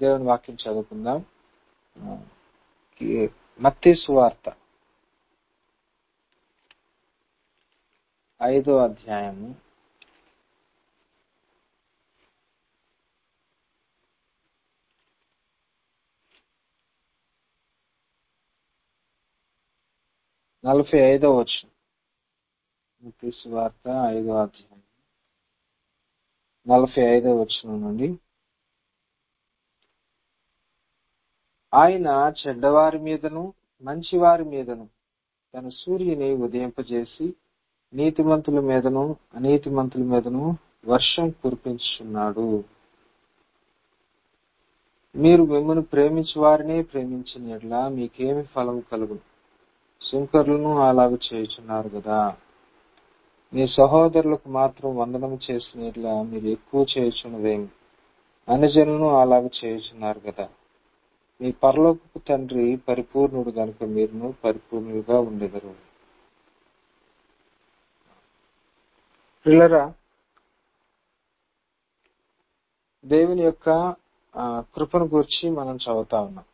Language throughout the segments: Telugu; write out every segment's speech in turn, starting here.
దేవుని వాక్యం చదువుకుందాం ఆ, కి- మత్తయి సువార్త ఐదో అధ్యాయము నలభై ఐదో వచ్చిన మత్తయి సువార్త ఐదో అధ్యాయం నలభై ఐదో వచ్చిన నుండి ఆయన చెడ్డవారి మీదను మంచివారి మీదను తన సూర్యుని ఉదయింపజేసి నీతిమంతుల మీదను అనీతిమంతుల మీదను వర్షం కురిపించుచున్నాడు మీరు మిమ్మల్ని ప్రేమించు వారినే ప్రేమించిన ఎడ్ల మీకేమి ఫలం కలుగును సుంకరులను అలాగ చేయుచున్నారు కదా మీ సహోదరులకు మాత్రం వందనం చేసిన ఎడ్ల మీరు ఎక్కువ చేయుచున్నదేమి అనుజనులను అలాగ చేయుచున్నారు కదా మీ పరలోకపు తండ్రి పరిపూర్ణుడు గనుక మీరును పరిపూర్ణులుగా ఉండెదరు పిల్లరా దేవుని యొక్క ఆ, కృపను గురించి మనం చదువుతా ఉన్నాం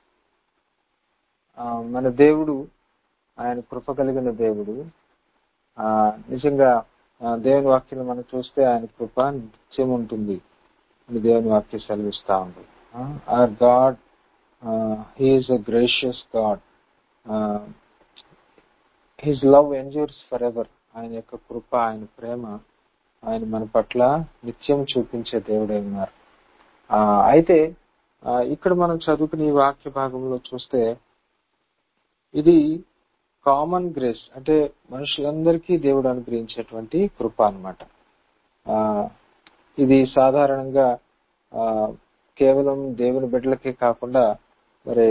ఆ, మన దేవుడు ఆయన కృప కలిగిన దేవుడు ఆ నిజంగా ఆ, దేవుని వాక్యం మనం చూస్తే ఆయన కృప నిత్యం ఉంటుంది అని దేవుని వాక్యం సెలవిస్తా ఉంది our God he is a gracious God his love endures for ever ఆయన యొక్క కృప ఆయన ప్రేమ ఆయన మన పట్ల నిత్యం చూపించే దేవుడై ఉన్నారు ఆ, అయితే ఆ, ఇక్కడ మనం చదువుకునే ఈ వాక్య భాగంలో చూస్తే ఇది కామన్ గ్రేస్ అంటే మనుషులందరికీ దేవుడు అనుగ్రహించేటువంటి కృప అన్నమాట ఆ ఇది సాధారణంగా ఆ కేవలం దేవుని బిడ్డలకే కాకుండా మరి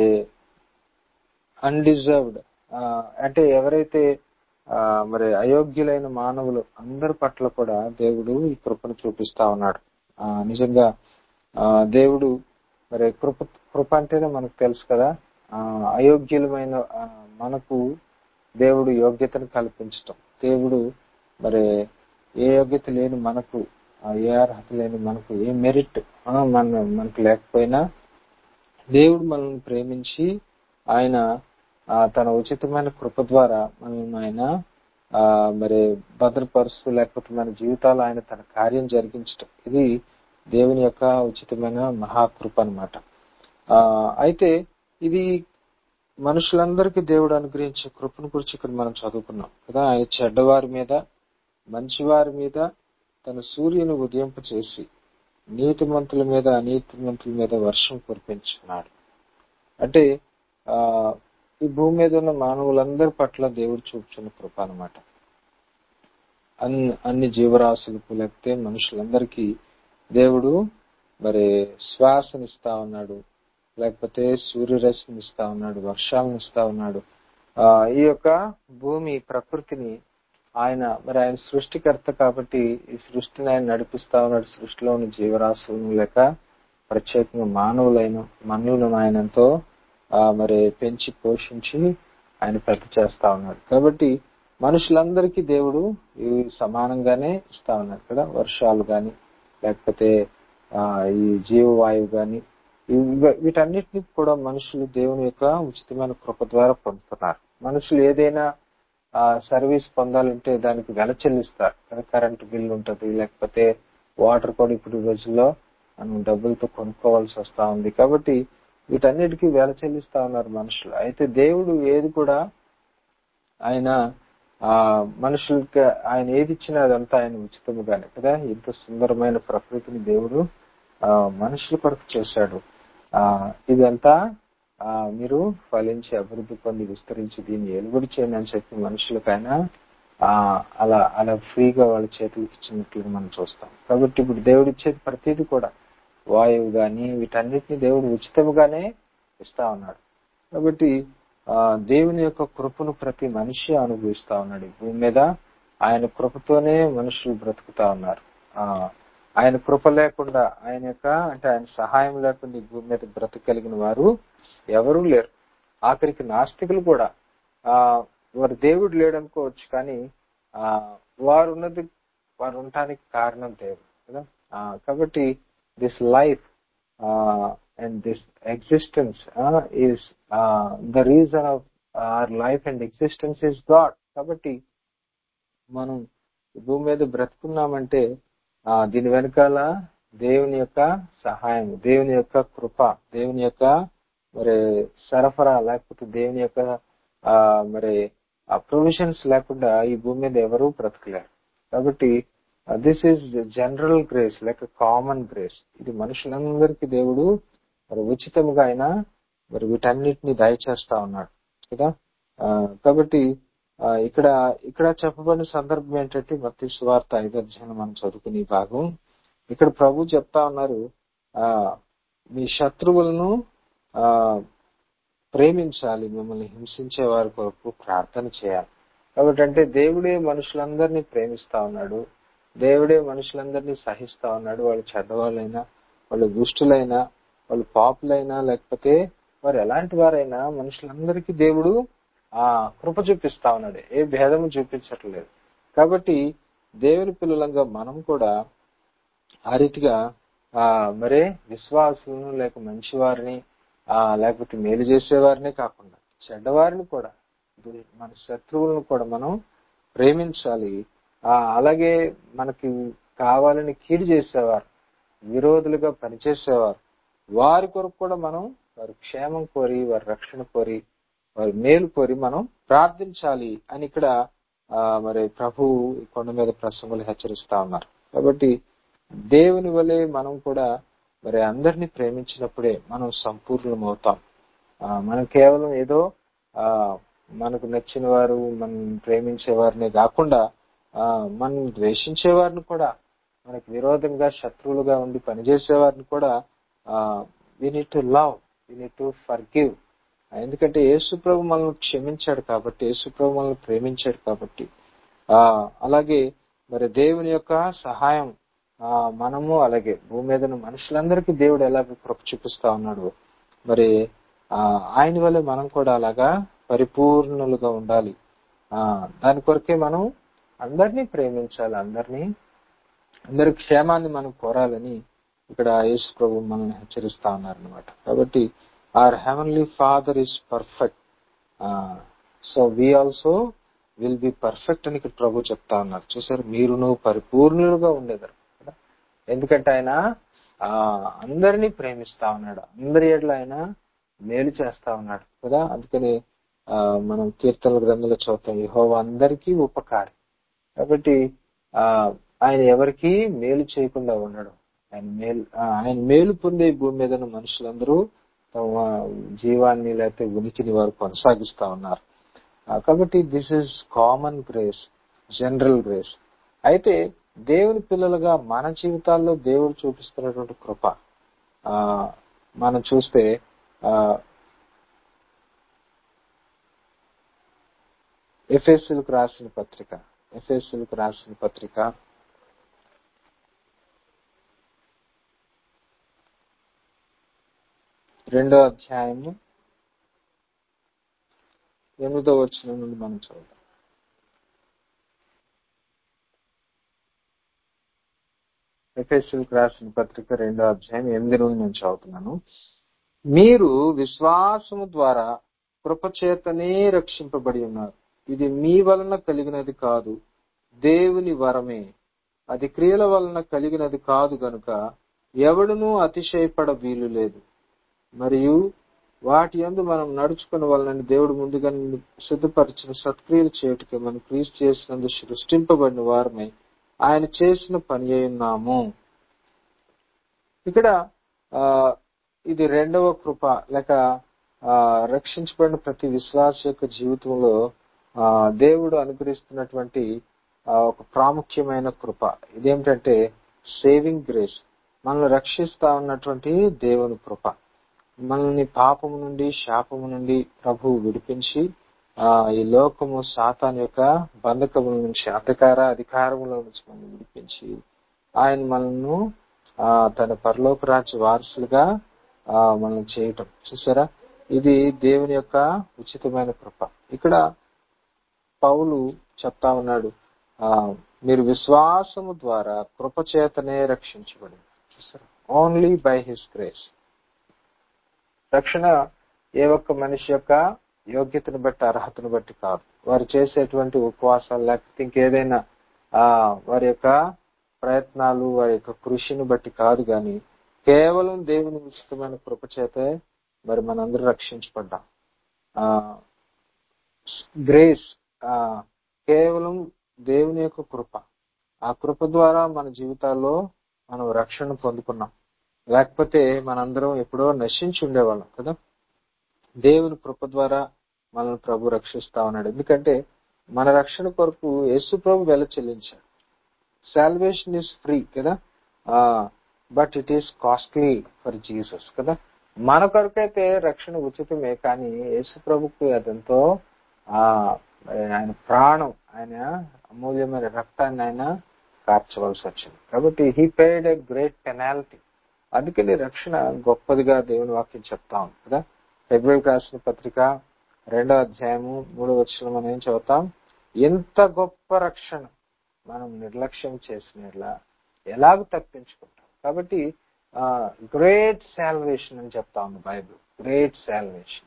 అన్డిజర్వ్డ్ అంటే ఎవరైతే ఆ మరి అయోగ్యులైన మానవులు అందరి పట్ల కూడా దేవుడు ఈ కృపను చూపిస్తా ఉన్నాడు ఆ నిజంగా ఆ దేవుడు మరి కృప కృప అంటేనే మనకు తెలుసు కదా ఆ అయోగ్యులమైన ఆ, మనకు దేవుడు యోగ్యతను కల్పించటం దేవుడు మరి ఏ యోగ్యత లేని మనకు ఆ, ఏ అర్హత లేని మనకు ఏ మెరిట్ మన మనకు లేకపోయినా దేవుడు మనల్ని ప్రేమించి ఆయన ఆ, తన ఉచితమైన కృప ద్వారా మనం ఆయన ఆ, మరి భద్రపరుస్తూ లేకపోతే మన జీవితాలు ఆయన తన కార్యం జరిగించటం ఇది దేవుని యొక్క ఉచితమైన మహాకృప అన్నమాట ఆ అయితే ఇది మనుషులందరికీ దేవుడు అనుగ్రహించే కృపను గురించి ఇక్కడ మనం చదువుకున్నాం కదా ఆయన చెడ్డవారి మీద మంచివారి మీద తన సూర్యుని ఉదయింప చేసి నీతిమంతుల మీద అనీతిమంతుల మీద వర్షం కురిపించున్నాడు అంటే ఆ ఈ భూమి మీద ఉన్న మానవులందరి పట్ల దేవుడు చూపుచున్న కృప అన్నమాట అన్ని అన్ని జీవరాశులకు లేకపోతే మనుషులందరికీ దేవుడు మరి శ్వాసనిస్తా ఉన్నాడు లేకపోతే సూర్యరశ్మిని ఇస్తా ఉన్నాడు వర్షాలను ఇస్తా ఉన్నాడు ఆ ఈ యొక్క భూమి ప్రకృతిని ఆయన మరి ఆయన సృష్టికర్త కాబట్టి ఈ సృష్టిని ఆయన నడిపిస్తా ఉన్నాడు సృష్టిలోని జీవరాశులను లేక ప్రత్యేకంగా మానవులైన మనులను ఆయన ఎంతో ఆ మరి పెంచి పోషించి ఆయన పెద్ద చేస్తా ఉన్నాడు కాబట్టి మనుషులందరికీ దేవుడు ఇవి సమానంగానే ఇస్తా ఉన్నాడు కదా వర్షాలు గాని లేకపోతే ఆ ఈ జీవవాయువు గాని ఇవి- వీటన్నిటిని కూడా మనుషులు దేవుని యొక్క ఉచితమైన కృప ద్వారా పొందుతున్నారు మనుషులు ఏదైనా ఆ సర్వీస్ పొందాలంటే దానికి వెల చెల్లిస్తారు కదా కరెంట్ బిల్ ఉంటది లేకపోతే వాటర్ కూడా ఇప్పుడు ఈ రోజుల్లో మనం డబ్బులతో కొనుక్కోవాల్సి వస్తా ఉంది కాబట్టి వీటన్నిటికీ వెల చెల్లిస్తా ఉన్నారు మనుషులు అయితే దేవుడు ఏది కూడా ఆయన ఆ మనుషులకి ఆయన ఏది ఇచ్చినా అదంతా ఆయన ఉచితముగానే కదా ఇంత సుందరమైన ప్రకృతిని దేవుడు ఆ మనుషుల కొరకు చేశాడు ఆ ఇదంతా ఆ మీరు ఫలించి అభివృద్ధి పొంది విస్తరించి దీన్ని ఎలుగుడు చేయండి అని చెప్పి మనుషులకైనా ఆ అలా అలా ఫ్రీగా వాళ్ళ చేతులకి ఇచ్చినట్లుగా మనం చూస్తాం కాబట్టి ఇప్పుడు దేవుడు ఇచ్చేది ప్రతిదీ కూడా వాయువు గాని వీటన్నిటిని దేవుడు ఉచితముగానే ఇస్తా ఉన్నాడు కాబట్టి ఆ దేవుని యొక్క కృపను ప్రతి మనిషి అనుభవిస్తా ఉన్నాడు ఈ భూమి మీద ఆయన కృపతోనే మనుషులు బ్రతుకుతా ఉన్నారు ఆ ఆయన కృప లేకుండా ఆయన యొక్క అంటే ఆయన సహాయం లేకుండా ఈ భూమి మీద బ్రతకగలిగిన వారు ఎవరూ లేరు ఆఖరికి నాస్తికులు కూడా ఆ వారు దేవుడు లేడనుకోవచ్చు కానీ ఆ వారు ఉన్నది వారు ఉండటానికి కారణం దేవుడు కదా ఆ, కాబట్టి this life and this existence is the reason of our life and existence is God కాబట్టి మనం ఈ భూమి మీద బ్రతుకున్నామంటే ఆ దీని వెనకాల దేవుని యొక్క సహాయం దేవుని యొక్క కృప దేవుని యొక్క మరి సరఫరా లేకపోతే దేవుని యొక్క ఆ మరి ఆ ప్రొవిజన్స్ లేకుండా ఈ భూమి మీద ఎవరూ బ్రతకలేరు కాబట్టి this is general grace like common grace ఇది మనుషులందరికీ దేవుడు మరి ఉచితముగా అయినా మరి వీటన్నిటిని దయచేస్తా ఉన్నాడు కదా ఆ, కాబట్టి ఆ, ఇక్కడ ఇక్కడ చెప్పబడిన సందర్భం ఏంటంటే మత్తి సువార్త ఐదు అధ్యాయం మనం చదువుకునే ఈ భాగం ఇక్కడ ప్రభు చెప్తా ఉన్నారు ఆ మీ శత్రువులను ఆ ప్రేమించాలి మిమ్మల్ని హింసించే వారి కొరకు ప్రార్థన చేయాలి కాబట్టి అంటే దేవుడే మనుషులందరినీ ప్రేమిస్తా ఉన్నాడు దేవుడే మనుషులందరినీ సహిస్తా ఉన్నాడు వాళ్ళు చెడ్డవాళ్ళైనా వాళ్ళు దుష్టులైనా వాళ్ళు పాపులైనా లేకపోతే వారు ఎలాంటి వారైనా మనుషులందరికీ దేవుడు ఆ కృప చూపిస్తా ఉన్నాడు ఏ భేదము చూపించట్లేదు కాబట్టి దేవుని పిల్లలంగా మనం కూడా ఆ రీతిగా ఆ మరే విశ్వాసులను లేక మంచి వారిని ఆ లేకపోతే మేలు చేసేవారినే కాకుండా చెడ్డవారిని కూడా మన శత్రువులను కూడా మనం ప్రేమించాలి ఆ అలాగే మనకి కావాలని కీడు చేసేవారు విరోధులుగా పనిచేసేవారు వారి కొరకు కూడా మనం వారి క్షేమం కోరి వారి రక్షణ కోరి వారి మేలు కోరి మనం ప్రార్థించాలి అని ఇక్కడ ఆ మరి ప్రభు ఈ కొండ మీద ప్రసంగులు హెచ్చరిస్తా ఉన్నారు కాబట్టి దేవుని వలె మనం కూడా మరి అందరినీ ప్రేమించినప్పుడే మనం సంపూర్ణమవుతాం ఆ, మనం కేవలం ఏదో ఆ మనకు నచ్చిన వారు మనం ప్రేమించే వారినే కాకుండా ఆ మనం ద్వేషించే వారిని కూడా మనకు విరోధంగా శత్రువులుగా ఉండి పనిచేసే వారిని కూడా we need to love we need to forgive ఎందుకంటే యేసు ప్రభు మనల్ని క్షమించాడు కాబట్టి యేసు ప్రభు మనల్ని ప్రేమించాడు కాబట్టి ఆ అలాగే మరి దేవుని యొక్క సహాయం ఆ మనము అలాగే భూమి మీద ఉన్న మనుషులందరికీ దేవుడు ఎలాగ కృప చూపిస్తా ఉన్నాడు మరి ఆ ఆయన వల్ల మనం కూడా అలాగా పరిపూర్ణులుగా ఉండాలి ఆ దాని కొరకే మనం అందరినీ ప్రేమించాలి అందరినీ అందరి క్షేమాన్ని మనం కోరాలని ఇక్కడ యేసు ప్రభు మనల్ని హెచ్చరిస్తా ఉన్నారు అనమాట కాబట్టి our heavenly father is perfect so we also will be perfect అని ఇక్కడ ప్రభు చెప్తా ఉన్నారు చూసారు మీరును పరిపూర్ణులుగా ఉండేదారు కదా ఎందుకంటే ఆయన ఆ అందరినీ ప్రేమిస్తా ఉన్నాడు అందరి ఏడ్ల ఆయన మేలు చేస్తా ఉన్నాడు కదా అందుకని ఆ మనం కీర్తనల గ్రంథంలో చదువుతాం యెహోవా అందరికీ ఉపకారి కాబట్టి ఆ ఆయన ఎవరికి మేలు చేయకుండా ఉండడు ఆయన మేలు ఆ, ఆయన మేలు పొందే ఈ భూమి మీద ఉన్న మనుషులందరూ తమ జీవాన్ని లేకపోతే ఉనికిని వారు కొనసాగిస్తా ఉన్నారు ఆ, కాబట్టి this is common grace general grace అయితే దేవుని పిల్లలుగా మన జీవితాల్లో దేవుడు చూపిస్తున్నటువంటి కృప ఆ మనం చూస్తే ఆ ఎఫ్ఎస్ఎల్కు రాసిన పత్రిక ఎఫ్ఎస్ఎల్కు రాసిన పత్రిక రెండో అధ్యాయము ఎనిమిదో వచ్చిన నుండి మనం చూద్దాం ఎఫ్ఎస్ఎల్కు రాసిన పత్రిక రెండో అధ్యాయం ఎనిమిది నుండి నేను చదువుతున్నాను మీరు విశ్వాసము ద్వారా కృపచేతనే రక్షింపబడి ఉన్నారు ఇది మీ వలన కలిగినది కాదు దేవుని వరమే అది క్రియల వలన కలిగినది కాదు గనుక ఎవడునూ అతిశయపడ వీలు లేదు మరియు వాటి యందు మనం నడుచుకుని వలనని దేవుడు ముందుగా సిద్ధపరిచిన సత్క్రియలు చేయుటకి మనం క్రీస్తు చేసినందు సృష్టింపబడిన వారమై ఆయన చేసిన పని అయి ఉన్నాము ఇక్కడ ఆ ఇది రెండవ కృప లేక ఆ రక్షించబడిన ప్రతి విశ్వాస యొక్క జీవితంలో ఆ దేవుడు అనుగ్రహిస్తున్నటువంటి ఆ, ఒక ప్రాముఖ్యమైన కృప ఇదేమిటంటే సేవింగ్ గ్రేస్ మనల్ని రక్షిస్తా ఉన్నటువంటి దేవుని కృప మనల్ని పాపము నుండి శాపము నుండి ప్రభువు విడిపించి ఆ ఈ లోకము సాతాన్ యొక్క బంధకముల నుంచి అంధకార అధికారముల నుంచి మనం విడిపించి ఆయన మనల్ని ఆ తన పరలోక రాజ్య వారసులుగా ఆ మనం చేయటం చూసారా ఇది దేవుని యొక్క ఉచితమైన కృప ఇక్కడ పౌలు చెప్తా ఉన్నాడు ఆ మీరు విశ్వాసము ద్వారా కృప చేతనే రక్షించబడి చూసారా ఓన్లీ బై హిస్ గ్రేస్ రక్షణ ఏ ఒక్క మనిషి యొక్క యోగ్యతను బట్టి అర్హతను బట్టి కాదు వారు చేసేటువంటి ఉపవాసాలు లేకపోతే ఇంకేదైనా ఆ వారి యొక్క ప్రయత్నాలు వారి యొక్క కృషిని బట్టి కాదు గాని కేవలం దేవుని ఉచితమైన కృప చేతే మరి మనందరూ రక్షించబడ్డాం ఆ గ్రేస్ ఆ కేవలం దేవుని యొక్క కృప ఆ కృప ద్వారా మన జీవితాల్లో మనం రక్షణ పొందుకున్నాం లేకపోతే మనందరం ఎప్పుడో నశించి ఉండేవాళ్ళం కదా దేవుని కృప ద్వారా మనల్ని ప్రభు రక్షిస్తా ఉన్నాడు ఎందుకంటే మన రక్షణ కొరకు యేసు ప్రభు వెల చెల్లించాడు సాల్వేషన్ ఇస్ ఫ్రీ కదా but it is costly for Jesus కదా మన కొరకైతే రక్షణ ఉచితమే కానీ యేసు ప్రభుకు అదెంతో ఆ ఆయన ప్రాణం ఆయన అమూల్యమైన రక్తాన్ని ఆయన కార్చవలసి వచ్చింది కాబట్టి he paid a great penalty అందుకని రక్షణ గొప్పదిగా దేవుని వాక్యం చెప్తా ఉంది కదా ఫిబ్రవరి రాసిన పత్రిక రెండో అధ్యాయము మూడో వచ్చిన మనం ఏం చదువుతాం ఎంత గొప్ప రక్షణ మనం నిర్లక్ష్యం చేసిన ఎలాగ తప్పించుకుంటాం కాబట్టి గ్రేట్ శాల్వేషన్ అని చెప్తా ఉంది బైబిల్ గ్రేట్ శాల్వేషన్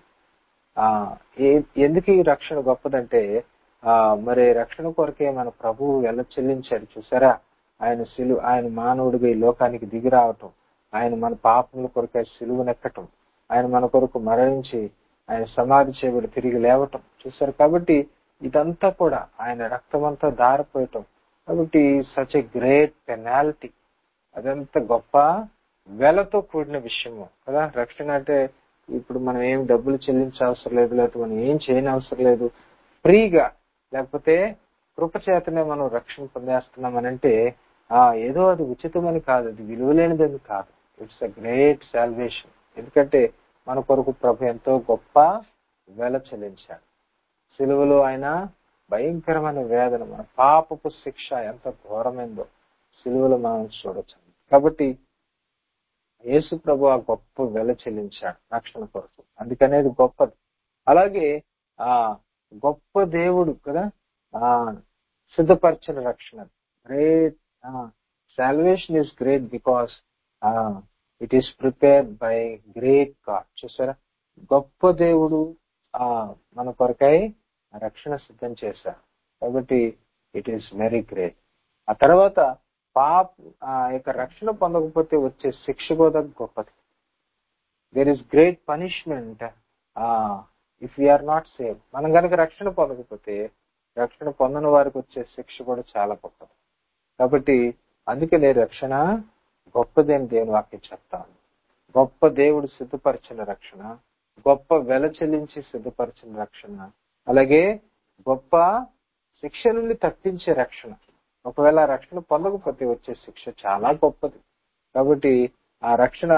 ఎందుకు ఈ రక్షణ గొప్పదంటే ఆ మరి రక్షణ కొరకే మన ప్రభువు ఎలా చెల్లించాడు చూసారా ఆయన సిలు ఆయన మానవుడిగా ఈ లోకానికి దిగి రావటం ఆయన మన పాపముల కొరకే సిలువనెక్కటం ఆయన మన కొరకు మరణించి ఆయన సమాధి చేయబడి తిరిగి లేవటం చూసారు కాబట్టి ఇదంతా కూడా ఆయన రక్తమంతా దారిపోయటం కాబట్టి సచ్ ఎ గ్రేట్ పెనాల్టీ అదంత గొప్ప వెలతో కూడిన విషయము కదా రక్షణ అంటే ఇప్పుడు మనం ఏం డబ్బులు చెల్లించవసరం లేదు లేకపోతే మనం ఏం చేయని అవసరం లేదు ఫ్రీగా లేకపోతే కృపచేతనే మనం రక్షణ పొందేస్తున్నాం అని అంటే ఆ ఏదో అది ఉచితమని కాదు అది విలువలేనిదని కాదు ఇట్స్ అ గ్రేట్ సాల్వేషన్ ఎందుకంటే మన కొరకు ప్రభు ఎంతో గొప్ప వెల చెల్లించాడు సిలువలో ఆయన భయంకరమైన వేదన మన పాపపు శిక్ష ఎంత ఘోరమైందో సిలువలో మనం చూడొచ్చు కాబట్టి యేసు ప్రభు ఆ గొప్ప వెల చెల్లించాడు రక్షణ కొరకు అందుకనేది గొప్పది అలాగే ఆ గొప్ప దేవుడు కదా ఆ సిద్ధపరిచిన రక్షణ great salvation is great because it is prepared by great God చూసారా గొప్ప దేవుడు ఆ మన కొరకై రక్షణ సిద్ధం చేశారు కాబట్టి ఇట్ ఈస్ వెరీ గ్రేట్ ఆ తర్వాత పాప ఆ యొక్క రక్షణ పొందకపోతే వచ్చే శిక్ష కూడా గొప్పది there is great punishment if we are not save మనం కనుక రక్షణ పొందకపోతే రక్షణ పొందని వారికి వచ్చే శిక్ష కూడా చాలా గొప్పది కాబట్టి అందుకనే రక్షణ గొప్పది అని దేవుని వాక్యం చెప్తాను గొప్ప దేవుడు సిద్ధపరిచిన రక్షణ గొప్ప వెల చెల్లించి సిద్ధపరిచిన రక్షణ అలాగే గొప్ప శిక్ష నుండి తప్పించే రక్షణ ఒకవేళ రక్షణ పొందకపోతే వచ్చే శిక్ష చాలా గొప్పది కాబట్టి ఆ రక్షణ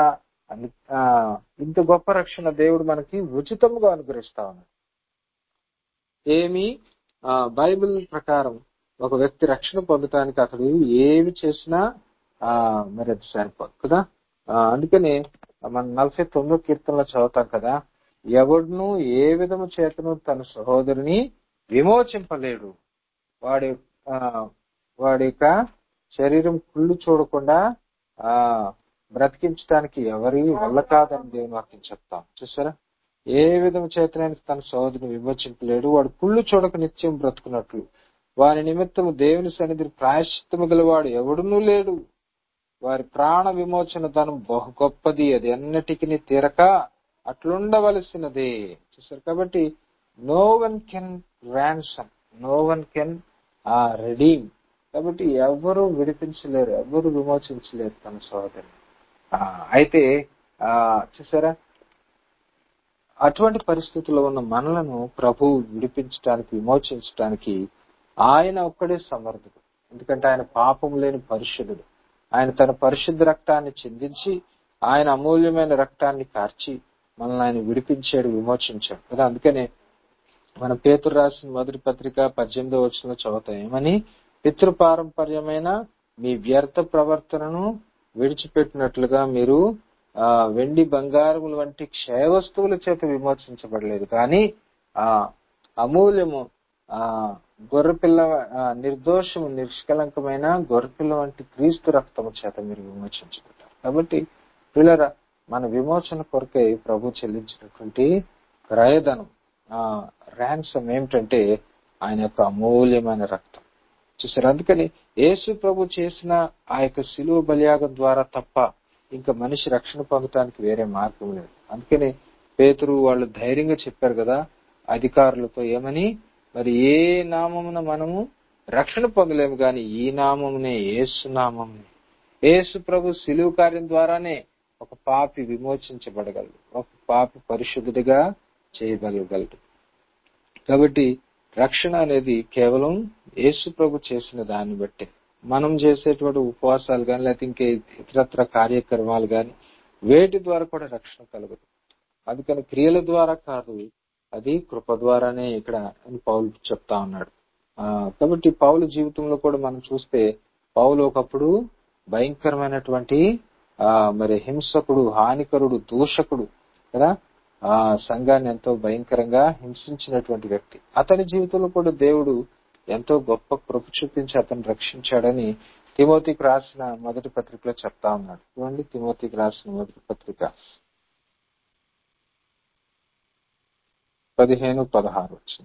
ఇంత గొప్ప రక్షణ దేవుడు మనకి ఉచితంగా అనుగ్రహిస్తా ఉన్నాడు ఏమి బైబిల్ ప్రకారం ఒక వ్యక్తి రక్షణ పొందటానికి అతడు ఏమి చేసినా ఆ మరి అది సరిపోదు కదా అందుకని మన నలభై తొమ్మిదో కీర్తనలో చదువుతాం కదా ఎవడును ఏ విధము చేతను తన సహోదరుని విమోచింపలేడు వాడి వాడి యొక్క శరీరం కుళ్ళు చూడకుండా ఆ బ్రతికించడానికి ఎవరి వల్ల కాదని దేవుని వాక్యం చెప్తాం చూసారా ఏ విధము చేతనైనా తన సహోదరుని విమోచింపలేడు వాడు కుళ్ళు చూడక నిత్యం బ్రతుకున్నట్లు వారి నిమిత్తము దేవుని సన్నిధి ప్రాయశ్చిత్తము గలవాడు ఎవడునూ లేడు వారి ప్రాణ విమోచన ధనం బహు గొప్పది అది ఎన్నటికి తీరక అట్లుండవలసినదే చూసారు కాబట్టి no one can ransom no one can redeem కాబట్టి ఎవరు విడిపించలేరు ఎవరు విమోచించలేరు తన సోదరుని అయితే ఆ చూసారా అటువంటి పరిస్థితుల్లో ఉన్న మనలను ప్రభు విడిపించడానికి విమోచించడానికి ఆయన ఒక్కడే సమర్థుడు ఎందుకంటే ఆయన పాపం లేని పరిశుద్ధుడు ఆయన తన పరిశుద్ధ రక్తాన్ని చిందించి ఆయన అమూల్యమైన రక్తాన్ని కార్చి మనల్ని ఆయన విడిపించాడు విమోచించాడు కదా అందుకనే మన పేతురు రాసిన మొదటి పత్రిక పద్దెనిమిదో వచ్చిన చదువుతాం ఏమని పితృపారంపర్యమైన మీ వ్యర్థ ప్రవర్తనను విడిచిపెట్టినట్లుగా మీరు ఆ వెండి బంగారముల వంటి క్షయ వస్తువుల చేత విమోచించబడలేదు కానీ ఆ అమూల్యము ఆ గొర్రెపిల్ల నిర్దోషము నిష్కలంకమైన గొర్రెపిల్ల వంటి క్రీస్తు రక్తము చేత మీరు విమోచించబడ్డారు కాబట్టి పిల్లరా మన విమోచన కొరకై ప్రభు చెల్లించినటువంటి క్రయధనం ఆ ర్యాన్సమ్ ఏమిటంటే ఆయన యొక్క అమూల్యమైన రక్తం చూసారు అందుకని యేసు ప్రభు చేసిన ఆ యొక్క శిలువ బలియాగం ద్వారా తప్ప ఇంకా మనిషి రక్షణ పొందటానికి వేరే మార్గం లేదు అందుకని పేతురు వాళ్ళు ధైర్యంగా చెప్పారు కదా అధికారులతో ఏమని మరి ఏ నామమున మనము రక్షణ పొందలేము గాని ఈ నామమునే యేసు నామమునే యేసు ప్రభు శిలువ కార్యం ద్వారానే ఒక పాపి విమోచించబడగలడు ఒక పాపి పరిశుద్ధుడిగా చేయగలగలడు కాబట్టి రక్షణ అనేది కేవలం యేసు ప్రభు చేసిన దాన్ని బట్టే మనం చేసేటువంటి ఉపవాసాలు కానీ లేకపోతే ఇంకే ఇతరత్ర కార్యక్రమాలు కానీ వేటి ద్వారా కూడా రక్షణ కలగదు అందుకని క్రియల ద్వారా కాదు అది కృప ద్వారానే ఇక్కడ అని పౌలు చెప్తా ఉన్నాడు ఆ కాబట్టి పౌలు జీవితంలో కూడా మనం చూస్తే పౌలు ఒకప్పుడు భయంకరమైనటువంటి ఆ మరి హింసకుడు హానికరుడు దూషకుడు కదా ఆ సంఘాన్ని ఎంతో భయంకరంగా హింసించినటువంటి వ్యక్తి అతని జీవితంలో కూడా దేవుడు ఎంతో గొప్ప కృప చూపించి అతను రక్షించాడని తిమోతికి రాసిన మొదటి పత్రికలో చెప్తా ఉన్నాడు చూడండి తిమోతికి రాసిన మొదటి పత్రిక పదిహేను పదహారు వచ్చిన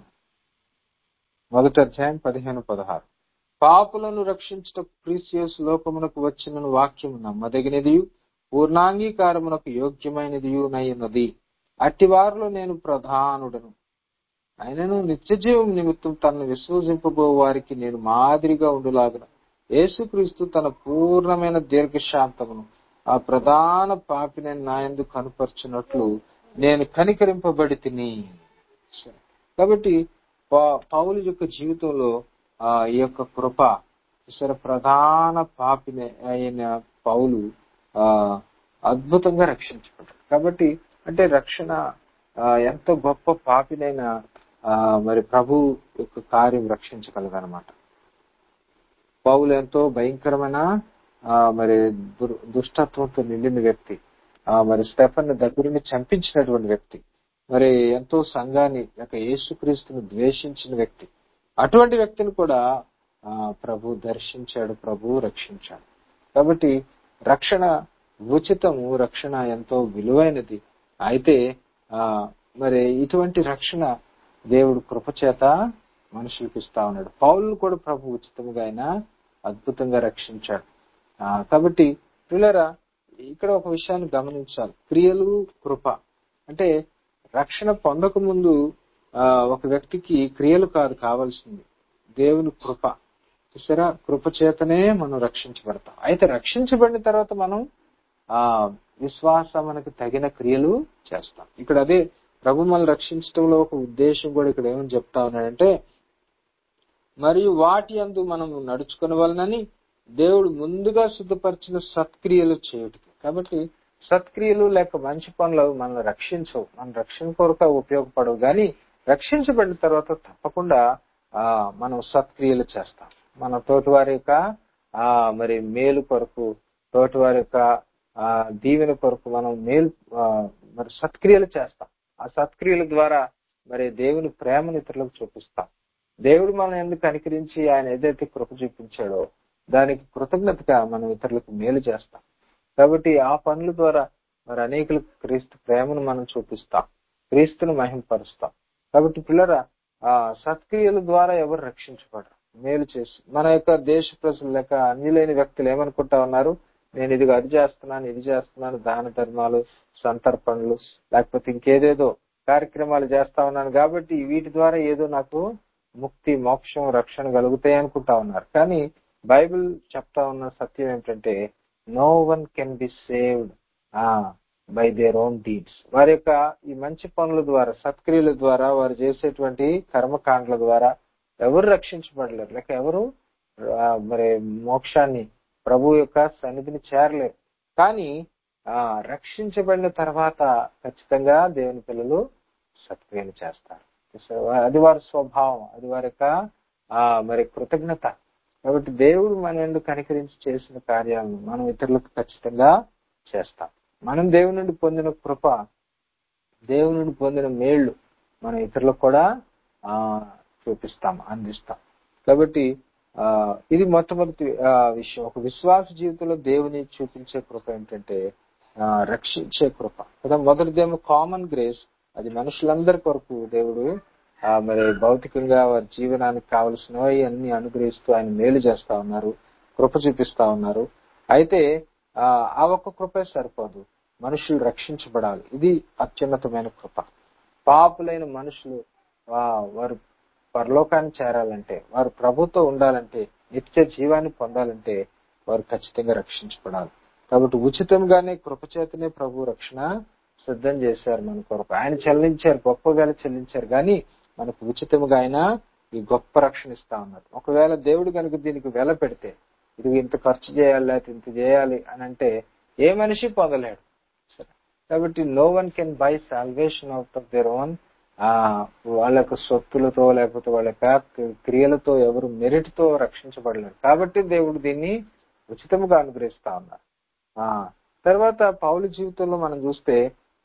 మొదటి అధ్యాయం పదిహేను పదహారు పాపులను రక్షించుట క్రీసియస్ లోకమునకు వచ్చిన వాక్యం నమ్మదగినది పూర్ణాంగీకారమునకు యోగ్యమైనది నయ్యున్నది అట్టి వారిలో నేను ప్రధానుడను ఆయనను నిత్య జీవం నిమిత్తం తనను విశ్వసింపబో వారికి నేను మాదిరిగా ఉండులాగున యేసుక్రీస్తు తన పూర్ణమైన దీర్ఘశాంతమును ఆ ప్రధాన పాపిని నాయందు కనుపరుచున్నట్లు నేను కనికరింపబడి తిని కాబట్టి పౌలు యొక్క జీవితంలో ఆ ఈ యొక్క కృప ఇసర ప్రధాన పాపిని అయిన పౌలు ఆ అద్భుతంగా రక్షించబడ్డాడు కాబట్టి అంటే రక్షణ ఎంత గొప్ప పాపినైనా మరి ప్రభు యొక్క కార్యం రక్షించగలదనమాట పౌలు ఎంతో భయంకరమైన మరి దుష్టత్వంతో నిండిన వ్యక్తి మరి స్టెఫన్ దగ్గరుండి చంపించినటువంటి వ్యక్తి మరి ఎంతో సంఘాన్ని యొక్క యేసుక్రీస్తుని ద్వేషించిన వ్యక్తి అటువంటి వ్యక్తిని కూడా ప్రభు దర్శించాడు ప్రభు రక్షించాడు కాబట్టి రక్షణ ఉచితము రక్షణ ఎంతో విలువైనది అయితే ఆ మరి ఇటువంటి రక్షణ దేవుడు కృపచేత మనుషులకు ఇస్తా ఉన్నాడు పౌలు కూడా ప్రభు ఉచితముగా ఆయన అద్భుతంగా రక్షించాడు ఆ కాబట్టి పిల్లరా ఇక్కడ ఒక విషయాన్ని గమనించాలి క్రియలు కృప అంటే రక్షణ పొందక ముందు ఒక వ్యక్తికి క్రియలు కాదు కావాల్సింది దేవుని కృప చూసారా కృప చేతనే మనం రక్షించబడతాం అయితే రక్షించబడిన తర్వాత మనం ఆ విశ్వాసమునకు తగిన క్రియలు చేస్తాం ఇక్కడ అదే ప్రభు మనల్ని రక్షించడంలో ఒక ఉద్దేశం కూడా ఇక్కడ ఏమని చెప్తా ఉన్నాడంటే మరియు వాటి అందు మనం నడుచుకునే వలనని దేవుడు ముందుగా సిద్ధపరిచిన సత్క్రియలు చేయుటకి కాబట్టి సత్క్రియలు లేక మంచి పనులు మనల్ని రక్షించవు మన రక్షణ కొరకు ఉపయోగపడవు కానీ రక్షించబడిన తర్వాత తప్పకుండా ఆ మనం సత్క్రియలు చేస్తాం మన తోటివారి యొక్క ఆ మరి మేలు కొరకు తోటివారి యొక్క ఆ దీవెన కొరకు మనం మేలు మరి సత్క్రియలు చేస్తాం ఆ సత్క్రియల ద్వారా మరి దేవుని ప్రేమను ఇతరులకు చూపిస్తాం దేవుడు మనం ఎందుకు అనుకరించి ఆయన ఏదైతే కృప చూపించాడో దానికి కృతజ్ఞతగా మనం ఇతరులకు మేలు చేస్తాం కాబట్టి ఆ పనుల ద్వారా మరి అనేకులకు క్రీస్తు ప్రేమను మనం చూపిస్తాం క్రీస్తును మహింపరుస్తాం కాబట్టి పిల్లరా ఆ సత్క్రియల ద్వారా ఎవరు రక్షించబడరు మేలు చేసి మన యొక్క దేశ ప్రజలు లేక అన్యులైన వ్యక్తులు ఏమనుకుంటా ఉన్నారు నేను ఇది అది చేస్తున్నాను ఇది చేస్తున్నాను దాన ధర్మాలు సంతర్పణలు లేకపోతే ఇంకేదేదో కార్యక్రమాలు చేస్తా ఉన్నాను కాబట్టి వీటి ద్వారా ఏదో నాకు ముక్తి మోక్షం రక్షణ కలుగుతాయి అనుకుంటా ఉన్నారు కానీ బైబిల్ చెప్తా ఉన్న సత్యం ఏమిటంటే no one can be saved by their own deeds వారి యొక్క ఈ మంచి పనుల ద్వారా సత్క్రియల ద్వారా వారు చేసేటువంటి కర్మకాండల ద్వారా ఎవరు రక్షించబడలేరు లేక ఎవరు మరి మోక్షాన్ని ప్రభు యొక్క సన్నిధిని చేరలేరు కానీ ఆ రక్షించబడిన తర్వాత ఖచ్చితంగా దేవుని పిల్లలు సత్క్రియలు చేస్తారు అది వారి స్వభావం అది వారి యొక్క ఆ మరి కృతజ్ఞత కాబట్టి దేవుడు మన ఎందుకు కనికరించి చేసిన కార్యాలను మనం ఇతరులకు ఖచ్చితంగా చేస్తాం మనం దేవుని నుండి పొందిన కృప దేవుని నుండి పొందిన మేళ్లు మనం ఇతరులకు కూడా ఆ చూపిస్తాం అందిస్తాం కాబట్టి ఆ ఇది మొట్టమొదటి విషయం ఒక విశ్వాస జీవితంలో దేవుని చూపించే కృప ఏంటంటే ఆ, రక్షించే కృప కదా మొదటిదేమో కామన్ గ్రేస్ అది మనుషులందరి కొరకు దేవుడు ఆ, మరి భౌతికంగా వారి జీవనానికి కావలసినవి అన్ని అనుగ్రహిస్తూ ఆయన మేలు చేస్తా ఉన్నారు కృప చూపిస్తా ఉన్నారు అయితే ఆ ఆ ఒక్క కృపే సరిపోదు మనుషులు రక్షించబడాలి ఇది అత్యున్నతమైన కృప పాపులైన మనుషులు ఆ, వారు పరలోకాన్ని చేరాలంటే వారు ప్రభుతో ఉండాలంటే నిత్య జీవాన్ని పొందాలంటే వారు ఖచ్చితంగా రక్షించబడాలి కాబట్టి ఉచితంగానే కృపచేతనే ప్రభు రక్షణ సిద్ధం చేశారు మన కొరకు ఆయన చెల్లించారు గొప్పగా చెల్లించారు కానీ మనకు ఉచితంగా ఆయన ఈ గొప్ప రక్షణ ఇస్తా ఉన్నారు ఒకవేళ దేవుడు కనుక దీనికి వెల పెడితే ఇది ఇంత ఖర్చు చేయాలి లేకపోతే ఇంత చేయాలి అని అంటే ఏ మనిషి పొందలేడు సరే. కాబట్టి no one can buy salvation out of their own ఆ వాళ్ళ యొక్క సొత్తులతో లేకపోతే వాళ్ళ యొక్క క్రియలతో ఎవరు మెరిట్ తో రక్షించబడలేరు కాబట్టి దేవుడు దీన్ని ఉచితముగా అనుగ్రహిస్తా ఉన్నారు ఆ తర్వాత పౌలు జీవితంలో మనం చూస్తే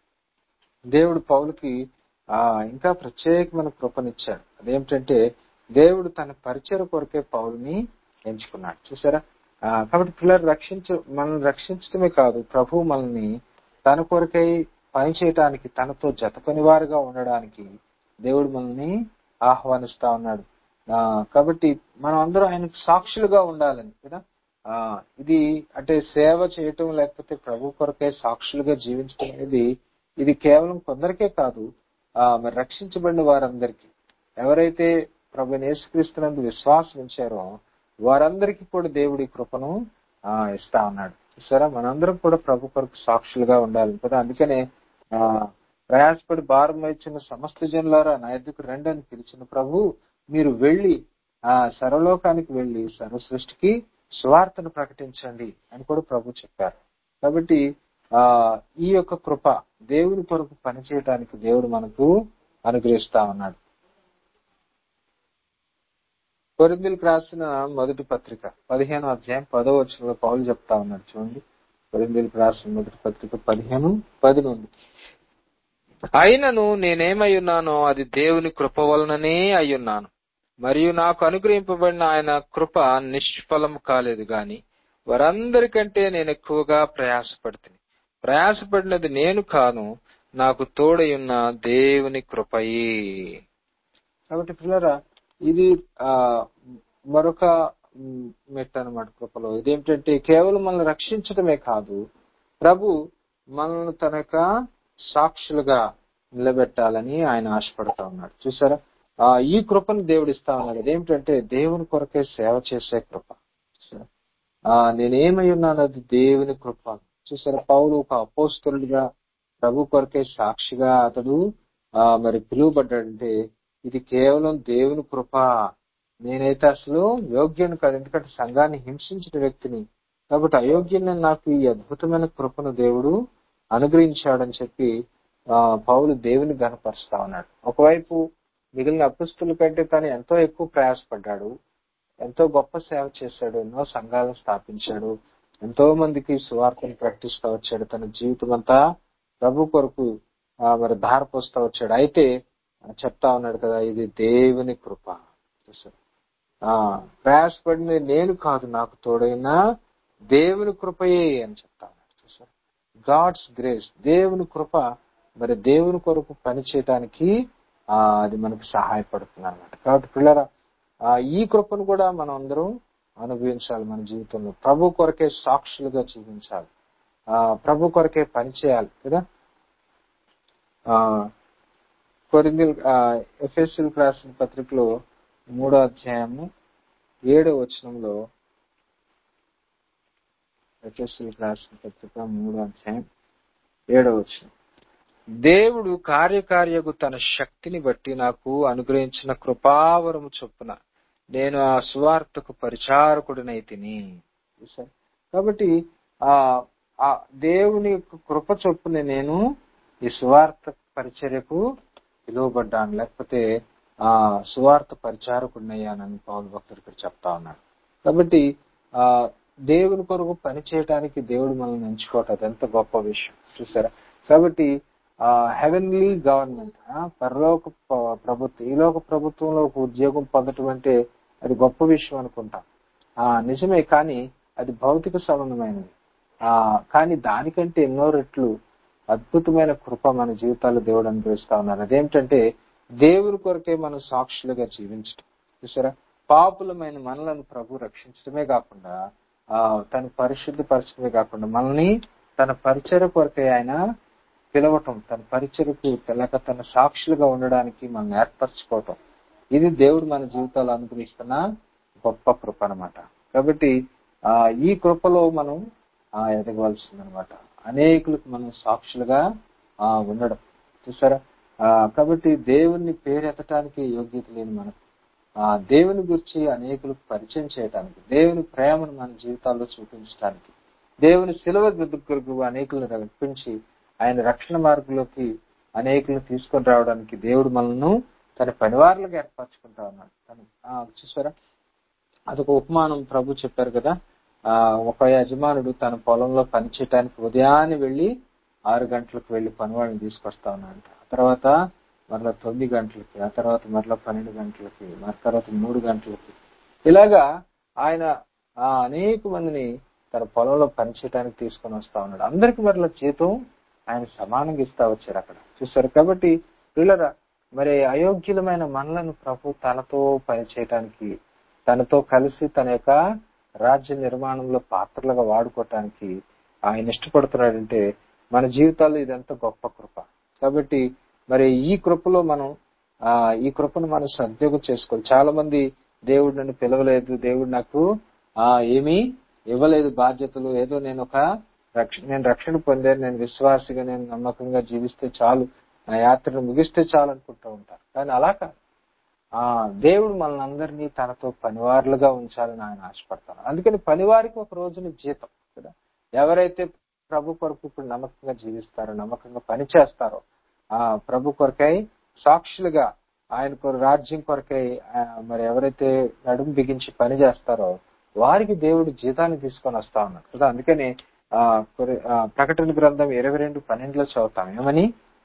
దేవుడు పౌలుకి ఆ ఇంకా ప్రత్యేకమైన కృపనిచ్చాడు అదేమిటంటే దేవుడు తన పరిచయ కొరకే పౌలుని ఎంచుకున్నాడు చూసారా ఆ, కాబట్టి పిల్లలు రక్షించ మనల్ని రక్షించడమే కాదు ప్రభు మనల్ని తన కొరకై పని చేయటానికి తనతో జత పనివారుగా ఉండడానికి దేవుడు మనల్ని ఆహ్వానిస్తా ఉన్నాడు ఆ, కాబట్టి మనం అందరం ఆయనకు సాక్షులుగా ఉండాలని కదా ఆ ఇది అంటే సేవ చేయటం లేకపోతే ప్రభు కొరకే సాక్షులుగా జీవించడం అనేది ఇది కేవలం కొందరికే కాదు ఆ మరి రక్షించబడిన వారందరికీ ఎవరైతే ప్రభు యేసుక్రీస్తునందు విశ్వాసం ఉంచారో వారందరికీ కూడా దేవుడి కృపను ఆ ఇస్తా ఉన్నాడు చూసారా మనందరం కూడా ప్రభు కొరకు సాక్షులుగా ఉండాలి కదా అందుకనే ఆ ప్రయాసపడి భారం ఇచ్చిన సమస్త జనులారా నా ఎద్దుకు రండి అని పిలిచిన ప్రభు మీరు వెళ్ళి ఆ సర్వలోకానికి వెళ్ళి సర్వ సృష్టికి సువార్తను ప్రకటించండి అని కూడా ప్రభు చెప్పారు కాబట్టి ఆ ఈ యొక్క కృప దేవుని కొరకు పనిచేయడానికి దేవుడు మనకు అనుగ్రహిస్తా ఉన్నాడు కొరిందులకు రాసిన మొదటి పత్రిక పదిహేను అధ్యాయం పదో వచ్చిన పౌలు చెప్తా ఉన్నాడు చూడండి కొరిందులకు రాసిన మొదటి పత్రిక పదిహేను పది నుండి అయినను నేనేమై ఉన్నానో అది దేవుని కృప వలననే అయ్యున్నాను మరియు నాకు అనుగ్రహింపబడిన ఆయన కృప నిష్ఫలం కాలేదు గాని వారందరికంటే నేను ఎక్కువగా ప్రయాసపడుతుంది ప్రయాసపడినది నేను కాను నాకు తోడయున్న దేవుని కృపయే కాబట్టి పిల్లరా ఇది ఆ మరొక మ్, మెట్టు అనమాట కృపలో ఇదేమిటంటే కేవలం మనల్ని రక్షించడమే కాదు ప్రభు మనల్ని తన యొక్క సాక్షులుగా నిలబెట్టాలని ఆయన ఆశపడతా ఉన్నాడు చూసారా ఆ ఈ కృపను దేవుడు ఇస్తా ఉన్నాడు అదేమిటంటే దేవుని కొరకే సేవ చేసే కృప చూసారా ఆ నేనేమై ఉన్నాను అది దేవుని కృప చూసారా పౌలు ఒక అపోస్తులుగా ప్రభు కొరకే సాక్షిగా అతడు ఆ మరి పిలువబడ్డాడంటే ఇది కేవలం దేవుని కృప నేనైతే అసలు యోగ్యుని కాదు ఎందుకంటే సంఘాన్ని హింసించిన వ్యక్తిని కాబట్టి అయోగ్యుని నాకు ఈ అద్భుతమైన కృపను దేవుడు అనుగ్రహించాడని చెప్పి ఆ పౌలు దేవుని గనపరుస్తా ఉన్నాడు ఒకవైపు మిగిలిన అపుస్తుల కంటే తను ఎంతో ఎక్కువ ప్రయాసపడ్డాడు ఎంతో గొప్ప సేవ చేశాడు ఎన్నో సంఘాలను స్థాపించాడు ఎంతో మందికి సువార్తను ప్రకటిస్తూ వచ్చాడు తన జీవితం అంతా ప్రభు కొరకు ఆ, మరి ధారపోస్తా వచ్చాడు అయితే ఆ, చెప్తా ఉన్నాడు కదా ఇది దేవుని కృప చూసారా? ఆ ప్రయాసపడినది నేను కాదు నాకు తోడైన దేవుని కృపయే అని చెప్తా ఉన్నాడు చూసారా గాడ్స్ గ్రేస్ దేవుని కృప మరి దేవుని కొరకు పని చేయడానికి ఆ, అది మనకు సహాయపడుతుంది అనమాట కాబట్టి పిల్లరా ఆ, ఈ కృపను కూడా మనం అందరం అనుభవించాలి మన జీవితంలో ప్రభు కొరకే సాక్షులుగా జీవించాలి ఆ ప్రభు కొరకే పని చేయాలి కదా ఆ కొరింది ఎఫ్ఎస్ఎల్ క్లాస్ పత్రికలో మూడో అధ్యాయము ఏడో వచనంలో ఎఫ్ఎస్ఎల్ క్లాస్ పత్రిక మూడో అధ్యాయం ఏడో వచనం దేవుడు కార్యకార్యకు తన శక్తిని బట్టి నాకు అనుగ్రహించిన కృపావరము చొప్పున నేను ఆ సువార్తకు పరిచారకుడినైతిని చూశారా? కాబట్టి ఆ ఆ దేవుని యొక్క కృప చొప్పున నేను ఈ సువార్త పరిచర్యకు పిలువబడ్డాను లేకపోతే ఆ సువార్త పరిచారకుడినయ్యానని పౌరు భక్తుడు ఇక్కడ చెప్తా ఉన్నాడు కాబట్టి ఆ దేవుని కొరకు పని చేయడానికి దేవుడు మనల్ని ఎంచుకోవటం అది ఎంత గొప్ప విషయం చూసారా కాబట్టి ఆ హెవెన్లీ గవర్నమెంట్ పరలోక ప- ప్రభుత్వం ఈ లోక ప్రభుత్వంలో ఒక ఉద్యోగం పొందటం అంటే అది గొప్ప విషయం అనుకుంటాం ఆ నిజమే కానీ అది భౌతిక సంబంధమైనది ఆ కానీ దానికంటే ఎన్నో రెట్లు అద్భుతమైన కృప మన జీవితాల్లో దేవుడు అనుభవిస్తా ఉన్నారు అదేంటంటే దేవుని కొరకే మనం సాక్షులుగా జీవించడం చూసారా పాపులమైన మనలను ప్రభు రక్షించడమే కాకుండా ఆ తన పరిశుద్ధపరచడమే కాకుండా మనల్ని తన పరిచయ కొరకే ఆయన పిలవటం తన పరిచయకు తెలక తన సాక్షులుగా ఉండడానికి మనం ఏర్పరచుకోవటం ఇది దేవుడు మన జీవితాలు అనుగ్రహిస్తున్న గొప్ప కృప అనమాట కాబట్టి ఆ ఈ కృపలో మనం ఆ ఎదగవలసిందనమాట అనేకులకు మనం సాక్షులుగా ఆ ఉండడం చూసారా ఆ కాబట్టి దేవుని పేరెత్తడానికి యోగ్యత లేని మనకు ఆ దేవుని గురించి అనేకులకు పరిచయం చేయడానికి దేవుని ప్రేమను మన జీవితాల్లో చూపించడానికి దేవుని సిలువ దగ్గరకు అనేకులను రప్పించి ఆయన రక్షణ మార్గంలోకి అనేకులను తీసుకొని రావడానికి దేవుడు మనల్ని తన పనివారులుగా ఏర్పరచుకుంటా ఉన్నాడు తను ఆ, చూసారా అదొక ఉపమానం ప్రభు చెప్పారు కదా ఆ ఒక యజమానుడు తన పొలంలో పని చేయడానికి ఉదయాన్నే వెళ్లి ఆరు గంటలకు వెళ్లి పనివాడిని తీసుకొస్తా ఉన్నాడంట ఆ తర్వాత మరలా తొమ్మిది గంటలకి ఆ తర్వాత మరలా పన్నెండు గంటలకి మరి తర్వాత మూడు గంటలకి ఇలాగా ఆయన ఆ అనేక మందిని తన పొలంలో పనిచేయడానికి తీసుకొని వస్తా ఉన్నాడు అందరికి మరలా జీతం ఆయన సమానంగా ఇస్తా వచ్చారు అక్కడ చూసారు కాబట్టి వీళ్ళరా మరి అయోగ్యులమైన మనలను ప్రభు తనతో పనిచేయటానికి తనతో కలిసి తన యొక్క రాజ్య నిర్మాణంలో పాత్రలుగా వాడుకోవటానికి ఆయన ఇష్టపడుతున్నాడంటే మన జీవితాల్లో ఇదంతా గొప్ప కృప కాబట్టి మరి ఈ కృపలో మనం ఆ ఈ కృపను మనం సద్యోగం చేసుకోవాలి చాలా మంది దేవుడు నన్ను పిలవలేదు దేవుడు నాకు ఆ ఏమీ ఇవ్వలేదు బాధ్యతలు ఏదో నేను ఒక రక్ష నేను రక్షణ పొందాను నేను విశ్వాసిగా నేను నమ్మకంగా జీవిస్తే చాలు నా యాత్రను ముగిస్తే చాలు అనుకుంటూ ఉంటారు కానీ అలా కాదు ఆ దేవుడు మనల్ని అందరినీ తనతో పనివారులుగా ఉంచాలని ఆయన ఆశపడతారు అందుకని పనివారికి ఒక రోజున జీతం కదా ఎవరైతే ప్రభు కొరకు ఇప్పుడు నమ్మకంగా జీవిస్తారో నమ్మకంగా పని చేస్తారో ఆ ప్రభు కొరకై సాక్షులుగా ఆయన కొర- రాజ్యం కొరకై ఆ, మరి ఎవరైతే నడుము బిగించి పని చేస్తారో వారికి దేవుడు జీతాన్ని తీసుకొని వస్తా ఉన్నాడు కదా అందుకని ఆ కొరి- ఆ, ప్రకటన గ్రంథం ఇరవై రెండు పన్నెండులో చదువుతాం ఏమని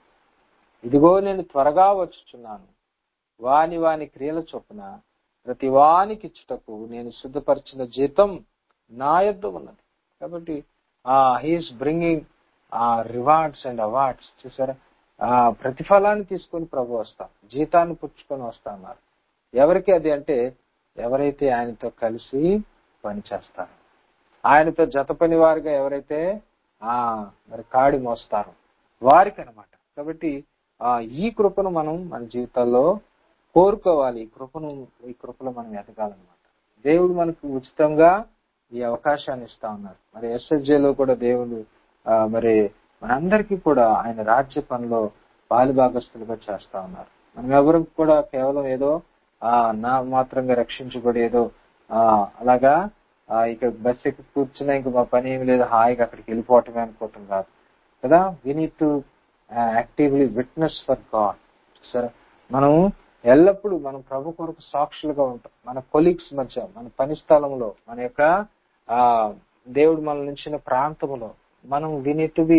ఇదిగో నేను త్వరగా వచ్చుచున్నాను వాని వాని క్రియల చొప్పున ప్రతి వానికి ఇచ్చుటకు నేను సిద్ధపరిచిన జీతం నా యొద్ద ఉన్నది కాబట్టి ఆ హీఈస్ బ్రింగింగ్ ఆ రివార్డ్స్ అండ్ అవార్డ్స్ చూసారా ఆ ప్రతిఫలాన్ని తీసుకొని ప్రభు వస్తాం జీతాన్ని పుచ్చుకొని వస్తా అన్నారు ఎవరికి అది అంటే ఎవరైతే ఆయనతో కలిసి పని చేస్తారు ఆయనతో జత పని వారిగా ఎవరైతే ఆ మరి కాడి మోస్తారు వారికి అనమాట కాబట్టి ఆ ఈ కృపను మనం మన జీవితాల్లో కోరుకోవాలి ఈ కృపను ఈ కృపలో మనం ఎదగాలన్నమాట దేవుడు మనకు ఉచితంగా ఈ అవకాశాన్ని ఇస్తా ఉన్నారు మరి SSJ లో కూడా దేవుడు ఆ, మరి మనందరికీ కూడా ఆయన రాజ్య పనిలో పాలుభాగస్తులుగా చేస్తా ఉన్నారు మనం ఎవరు కూడా కేవలం ఏదో ఆ నా మాత్రంగా రక్షించబడి ఏదో ఆ అలాగా ఆ, ఇక బస్ ఎక్కి కూర్చున్నా ఇంక మా పని ఏమి లేదు హాయిగా అక్కడికి వెళ్ళిపోవటమే అనుకోవటం కాదు కదా we need to actively witness for God సరే మనం ఎల్లప్పుడూ మనం ప్రభు కొరకు సాక్షులుగా ఉంటాం మన కొలీగ్స్ మధ్య మన పని స్థలంలో మన యొక్క ఆ దేవుడు మన నుంచిన ప్రాంతంలో మనం we need to be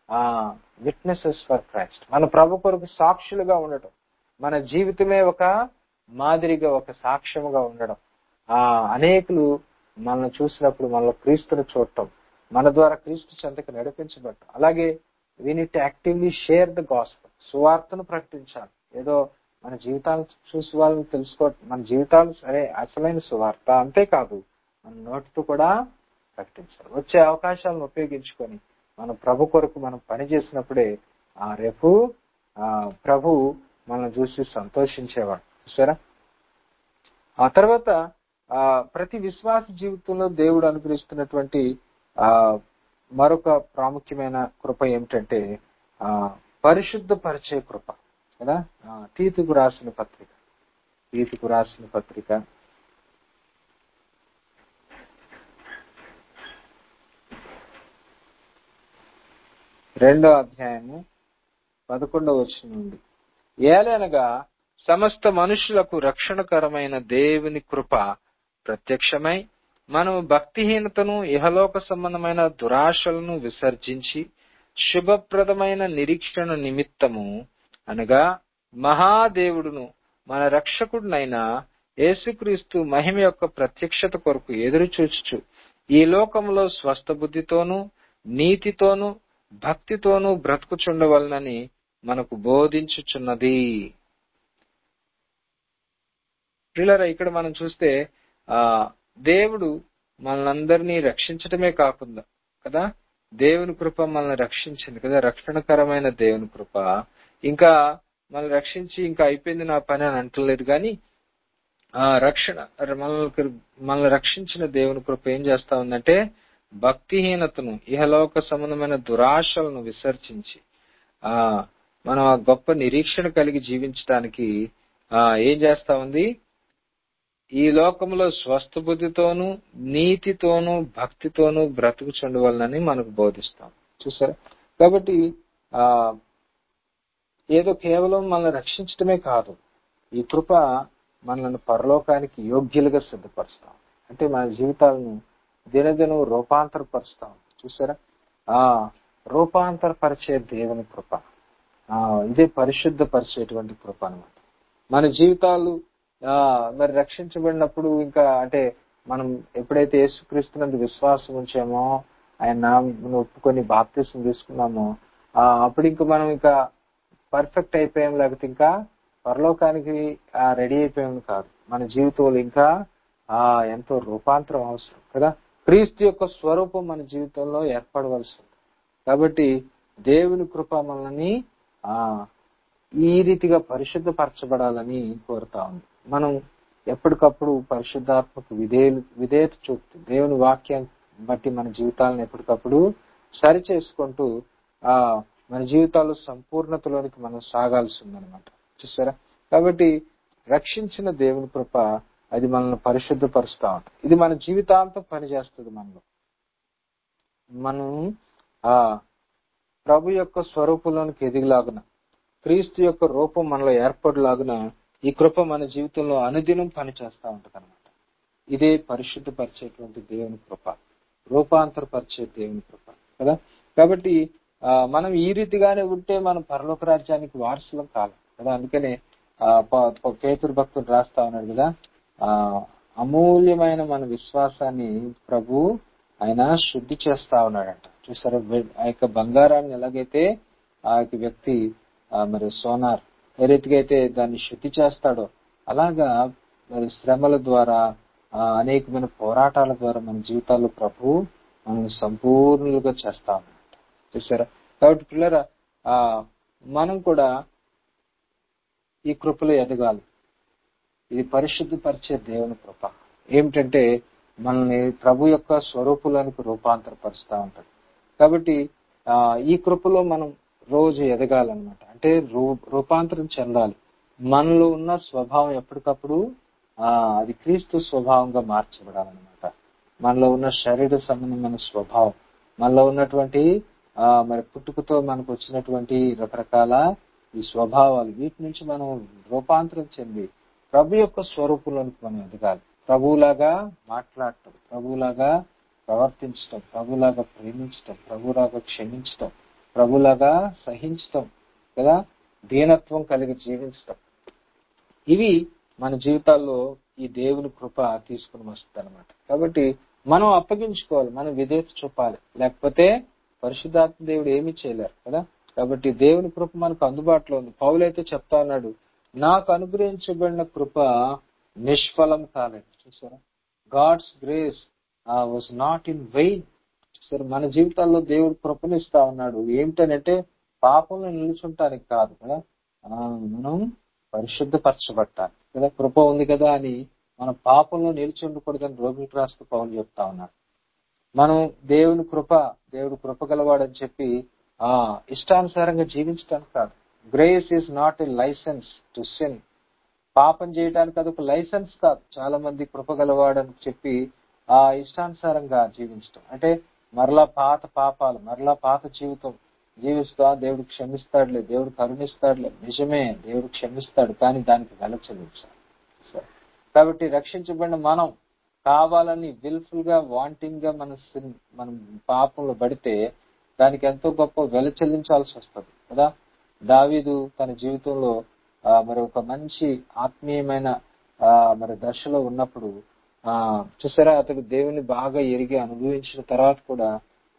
witnesses for Christ మన ప్రభు కొరకు సాక్షులుగా ఉండటం మన జీవితమే ఒక మాదిరిగా ఒక సాక్ష్యముగా ఉండడం ఆ అనేకులు మనల్ని చూసినప్పుడు మనలో క్రీస్తుని చూడటం మన ద్వారా క్రీస్తు చెంతకు నడిపించబడటం అలాగే we need actively share the gospel సువార్తను ప్రకటించాలి ఏదో మన జీవితాలను చూసి వాళ్ళని తెలుసుకో మన జీవితాలు సరే అసలైన సువార్త అంతేకాదు మన నోటితో కూడా ప్రకటించాలి వచ్చే అవకాశాలను ఉపయోగించుకొని మన ప్రభు కొరకు మనం పని చేసినప్పుడే ఆ రేపు ఆ ప్రభు మనల్ని చూసి సంతోషించేవాడు చూసారా ఆ తర్వాత ఆ ప్రతి విశ్వాస జీవితంలో దేవుడు అనుగ్రహిస్తున్నటువంటి ఆ మరొక ప్రాముఖ్యమైన కృప ఏమిటంటే ఆ పరిశుద్ధ పరిచయ కృప కదా ఆ, తీతుకు రాసిన పత్రిక తీతుకు రాసిన పత్రిక రెండో అధ్యాయము పదకొండవ వచనం నుండి ఏలనగా సమస్త మనుషులకు రక్షణకరమైన దేవుని కృప ప్రత్యక్షమై మనము భక్తిహీనతను ఇహలోక సంబంధమైన దురాశలను విసర్జించి శుభప్రదమైన నిరీక్షణ నిమిత్తము అనగా మహాదేవుడును మన రక్షకుడునైన యేసుక్రీస్తు మహిమ యొక్క ప్రత్యక్షత కొరకు ఎదురు చూచుచు ఈ లోకంలో స్వస్థ బుద్ధితోనూ నీతితోనూ భక్తితోనూ బ్రతుకుచుండవలనని మనకు బోధించుచున్నది ప్రియులారా ఇక్కడ మనం చూస్తే ఆ దేవుడు మనలందరినీ రక్షించటమే కాకుండా కదా దేవుని కృప మనల్ని రక్షించింది కదా రక్షణకరమైన దేవుని కృప ఇంకా మనల్ని రక్షించి ఇంకా అయిపోయింది నా పని అని అంటలేదు కానీ ఆ రక్షణ మనల్ని మనల్ని రక్షించిన దేవుని కృప ఏం చేస్తా ఉందంటే భక్తిహీనతను ఇహలోక సంబంధమైన దురాశలను విసర్జించి ఆ మనం ఆ గొప్ప నిరీక్షణ కలిగి జీవించడానికి ఆ ఏం చేస్తా ఉంది ఈ లోకంలో స్వస్థ బుద్ధితోనూ నీతితోనూ భక్తితోనూ బ్రతుకుచుండవలనని మనకు బోధిస్తాం చూసారా కాబట్టి ఆ ఏదో కేవలం మనల్ని రక్షించడమే కాదు ఈ కృప మనల్ని పరలోకానికి యోగ్యులుగా సిద్ధపరుస్తాం అంటే మన జీవితాలను దినదినం రూపాంతరపరుస్తాం చూసారా ఆ రూపాంతరపరిచే దేవుని కృప ఆ ఇదే పరిశుద్ధ పరిచేటువంటి కృప అనమాట మన జీవితాలు ఆ మరి రక్షించబడినప్పుడు ఇంకా అంటే మనం ఎప్పుడైతే యేసుక్రీస్తునందు విశ్వాసం ఉంచామో ఆయన నామమును ఒప్పుకొని బాప్తీసం తీసుకున్నామో ఆ అప్పుడు ఇంకా మనం ఇంకా పర్ఫెక్ట్ అయిపోయాం లేకపోతే ఇంకా పరలోకానికి రెడీ అయిపోయాం కాదు మన జీవితంలో ఇంకా ఆ ఎంతో రూపాంతరం అవసరం కదా క్రీస్తు యొక్క స్వరూపం మన జీవితంలో ఏర్పడవలసి ఉంది కాబట్టి దేవుని కృప మనల్ని ఆ ఈ రీతిగా పరిశుద్ధపరచబడాలని కోరుతా ఉంది మనం ఎప్పటికప్పుడు పరిశుద్ధాత్మకు విధేయులు విధేయత చూపుతూ దేవుని వాక్యాన్ని బట్టి మన జీవితాలను ఎప్పటికప్పుడు సరి చేసుకుంటూ ఆ మన జీవితాల్లో సంపూర్ణతలోనికి మనం సాగాల్సి ఉందన్నమాట చూసారా కాబట్టి రక్షించిన దేవుని కృప అది మనల్ని పరిశుద్ధపరుస్తా ఉంటుంది ఇది మన జీవితాంతం పనిచేస్తుంది మనలో మనం ఆ ప్రభు యొక్క స్వరూపంలోనికి ఎదిగిలాగున క్రీస్తు యొక్క రూపం మనలో ఏర్పడలాగున ఈ కృప మన జీవితంలో అనుదినం పనిచేస్తా ఉంటది అనమాట ఇదే పరిశుద్ధపరిచేటువంటి దేవుని కృప రూపాంతరపరిచే దేవుని కృప కదా కాబట్టి ఆ మనం ఈ రీతిగానే ఉంటే మనం పరలోక రాజ్యానికి వారసులం కాలం కదా అందుకనే ఆ పేతురు భక్తుడు రాస్తా ఉన్నాడు కదా ఆ అమూల్యమైన మన విశ్వాసాన్ని ప్రభు ఆయన శుద్ధి చేస్తా ఉన్నాడంట చూసారా ఆ యొక్క బంగారాన్ని ఎలాగైతే ఆ యొక్క వ్యక్తి మరి సోనార్ ఏ రీతిగా అయితే దాన్ని శుద్ధి చేస్తాడో అలాగా మరి శ్రమల ద్వారా అనేకమైన పోరాటాల ద్వారా మన జీవితాల్లో ప్రభు మనం సంపూర్ణులుగా చేస్తా ఉన్నాడు చూసారా కాబట్టి పిల్లరా ఆ మనం కూడా ఈ కృపలో ఎదగాలి ఇది పరిశుద్ధపరిచే దేవుని కృప ఏమిటంటే మనల్ని ప్రభు యొక్క స్వరూపులోనికి రూపాంతరపరుస్తూ ఉంటది కాబట్టి ఆ ఈ కృపలో మనం రోజు ఎదగాలన్నమాట అంటే రూ రూపాంతరం చెందాలి మనలో ఉన్న స్వభావం ఎప్పటికప్పుడు ఆ అది క్రీస్తు స్వభావంగా మార్చబడాలన్నమాట మనలో ఉన్న శరీర సంబంధమైన స్వభావం మనలో ఉన్నటువంటి ఆ మరి పుట్టుకతో మనకు వచ్చినటువంటి రకరకాల ఈ స్వభావాలు వీటి నుంచి మనం రూపాంతరం చెంది ప్రభు యొక్క స్వరూపంలోనికి మనం ఎదగాలి ప్రభువులాగా మాట్లాడటం ప్రభువులాగా ప్రవర్తించటం ప్రభులాగా ప్రేమించటం ప్రభులాగా క్షమించటం ప్రభులాగా సహించటం కదా దీనత్వం కలిగి జీవించటం ఇవి మన జీవితాల్లో ఈ దేవుని కృప తీసుకుని వస్తుంది అనమాట కాబట్టి మనం అప్పగించుకోవాలి మనం విధేయత చూపాలి లేకపోతే పరిశుద్ధాత్మ దేవుడు ఏమీ చేయలేరు కదా కాబట్టి దేవుని కృప మనకు అందుబాటులో ఉంది పౌలైతే చెప్తా ఉన్నాడు నాకు అనుగ్రహించబడిన కృప నిష్ఫలం కాలేదు చూసారా God's grace was not in vain సరే మన జీవితాల్లో దేవుడు కృపనిస్తా ఉన్నాడు ఏమిటనంటే పాపంలో నిలుచుంటానికి కాదు కదా మనం పరిశుద్ధపరచబట్టాలి కదా కృప ఉంది కదా అని మన పాపంలో నిలిచి ఉండకూడదని రోగులకు రాస్తూ పౌలు చెప్తా ఉన్నాడు మనం దేవుని కృప దేవుడు కృప గలవాడని చెప్పి ఆ ఇష్టానుసారంగా జీవించడానికి కాదు grace is not a license to sin పాపం చేయడానికి అది ఒక లైసెన్స్ కాదు చాలా మంది కృప గలవాడని చెప్పి ఆ ఇష్టానుసారంగా జీవించడం అంటే మరలా పాత పాపాలు మరలా పాత జీవితం జీవిస్తా దేవుడు క్షమిస్తాడులే దేవుడు కరుణిస్తాడులే నిజమే దేవుడు క్షమిస్తాడు కానీ దానికి వెల చెల్లించాలి కాబట్టి రక్షించబడిన మనం కావాలని విల్ఫుల్ గా వాంటింగ్ గా మన మనం పాపంలో పడితే దానికి ఎంతో గొప్ప వెల చెల్లించాల్సి వస్తుంది కదా దావీదు తన జీవితంలో మరి ఒక మంచి ఆత్మీయమైన మరి దశలో ఉన్నప్పుడు ఆ చూసారా అతడు దేవుని బాగా ఎరిగి అనుభవించిన తర్వాత కూడా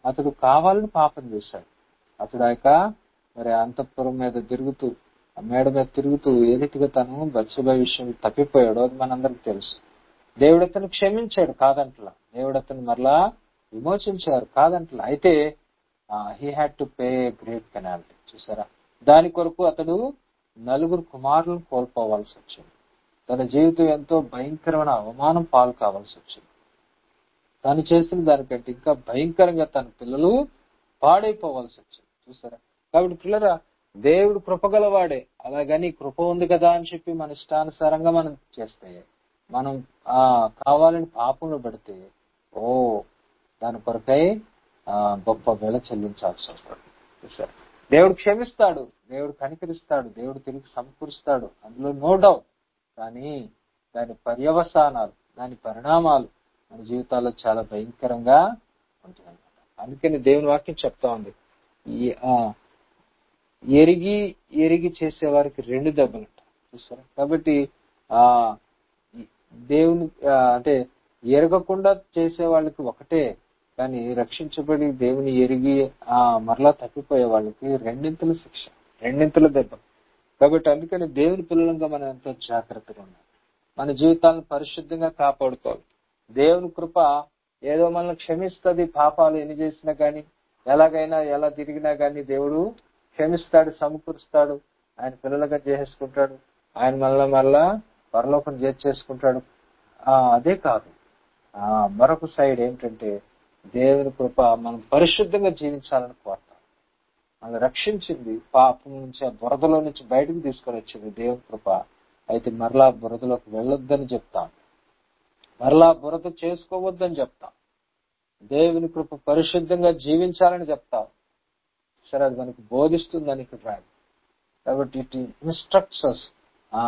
అతడు కావాలని పాపం చేశాడు అతడు ఆ యొక్క మరి అంతఃపురం మీద తిరుగుతూ ఆ మేడ మీద తిరుగుతూ ఏ రీతిగా తను బత్సబ విషయం తప్పిపోయాడో అది మనందరికి తెలుసు దేవుడు అతను క్షమించాడు కాదంటలా దేవుడు అతను మరలా విమోచించారు కాదంటలా అయితే he had to pay great penalty చూసారా దాని కొరకు అతడు నలుగురు కుమారులను కోల్పోవాల్సి వచ్చింది తన జీవితం ఎంతో భయంకరమైన అవమానం పాలు కావాల్సి వచ్చింది తను చేసిన దానికంటే ఇంకా భయంకరంగా తన పిల్లలు పాడైపోవాల్సి వచ్చింది చూసారా కాబట్టి పిల్లరా దేవుడు కృపగలవాడే అలాగని కృప ఉంది కదా అని చెప్పి మన ఇష్టానుసారంగా మనం చేస్తే మనం ఆ కావాలని పాపంలో పెడితే ఓ దాని కొరకై ఆ గొప్ప వెల చెల్లించాల్సి వస్తుంది చూసారా దేవుడు క్షమిస్తాడు దేవుడు కనికరిస్తాడు దేవుడు తిరిగి సమకూరుస్తాడు అందులో నో డౌట్ కానీ దాని పర్యవసానాలు దాని పరిణామాలు మన జీవితాల్లో చాలా భయంకరంగా ఉంటుంది అందుకని దేవుని వాక్యం చెప్తా ఉంది ఈ ఆ ఎరిగి ఎరిగి చేసే వారికి రెండు దెబ్బలంట చూస్తారా కాబట్టి ఆ ఈ దేవుని ఆ, అంటే ఎరగకుండా చేసే వాళ్ళకి ఒకటే కానీ రక్షించబడి దేవుని ఎరిగి ఆ మరలా తప్పిపోయే వాళ్ళకి రెండింతల శిక్ష రెండింతల దెబ్బ కాబట్టి అందుకని దేవుని పిల్లలంగా మనం ఎంతో జాగ్రత్తగా ఉండాలి మన జీవితాలను పరిశుద్ధంగా కాపాడుకోవాలి దేవుని కృప ఏదో మనల్ని క్షమిస్తుంది పాపాలు ఎన్ని చేసినా కానీ ఎలాగైనా ఎలా తిరిగినా కానీ దేవుడు క్షమిస్తాడు సమకూరుస్తాడు ఆయన పిల్లలుగా చేసేసుకుంటాడు ఆయన మళ్ళా మళ్ళా పరలోకం చేర్చేసుకుంటాడు ఆ అదే కాదు ఆ మరొక సైడ్ ఏంటంటే దేవుని కృప మనం పరిశుద్ధంగా జీవించాలని కోరుతాం మనం రక్షించింది పాపం నుంచి ఆ బురదలో నుంచి బయటకు తీసుకొని వచ్చింది దేవుని కృప అయితే మరలా బురదలోకి వెళ్ళొద్దని చెప్తాం మరలా బురద చేసుకోవద్దని చెప్తాం దేవుని కృప పరిశుద్ధంగా జీవించాలని చెప్తాం సరే అది మనకు బోధిస్తుందని ఇక్కడ రాదు కాబట్టి ఇట్ ఇన్స్ట్రక్ట్స్ ఆ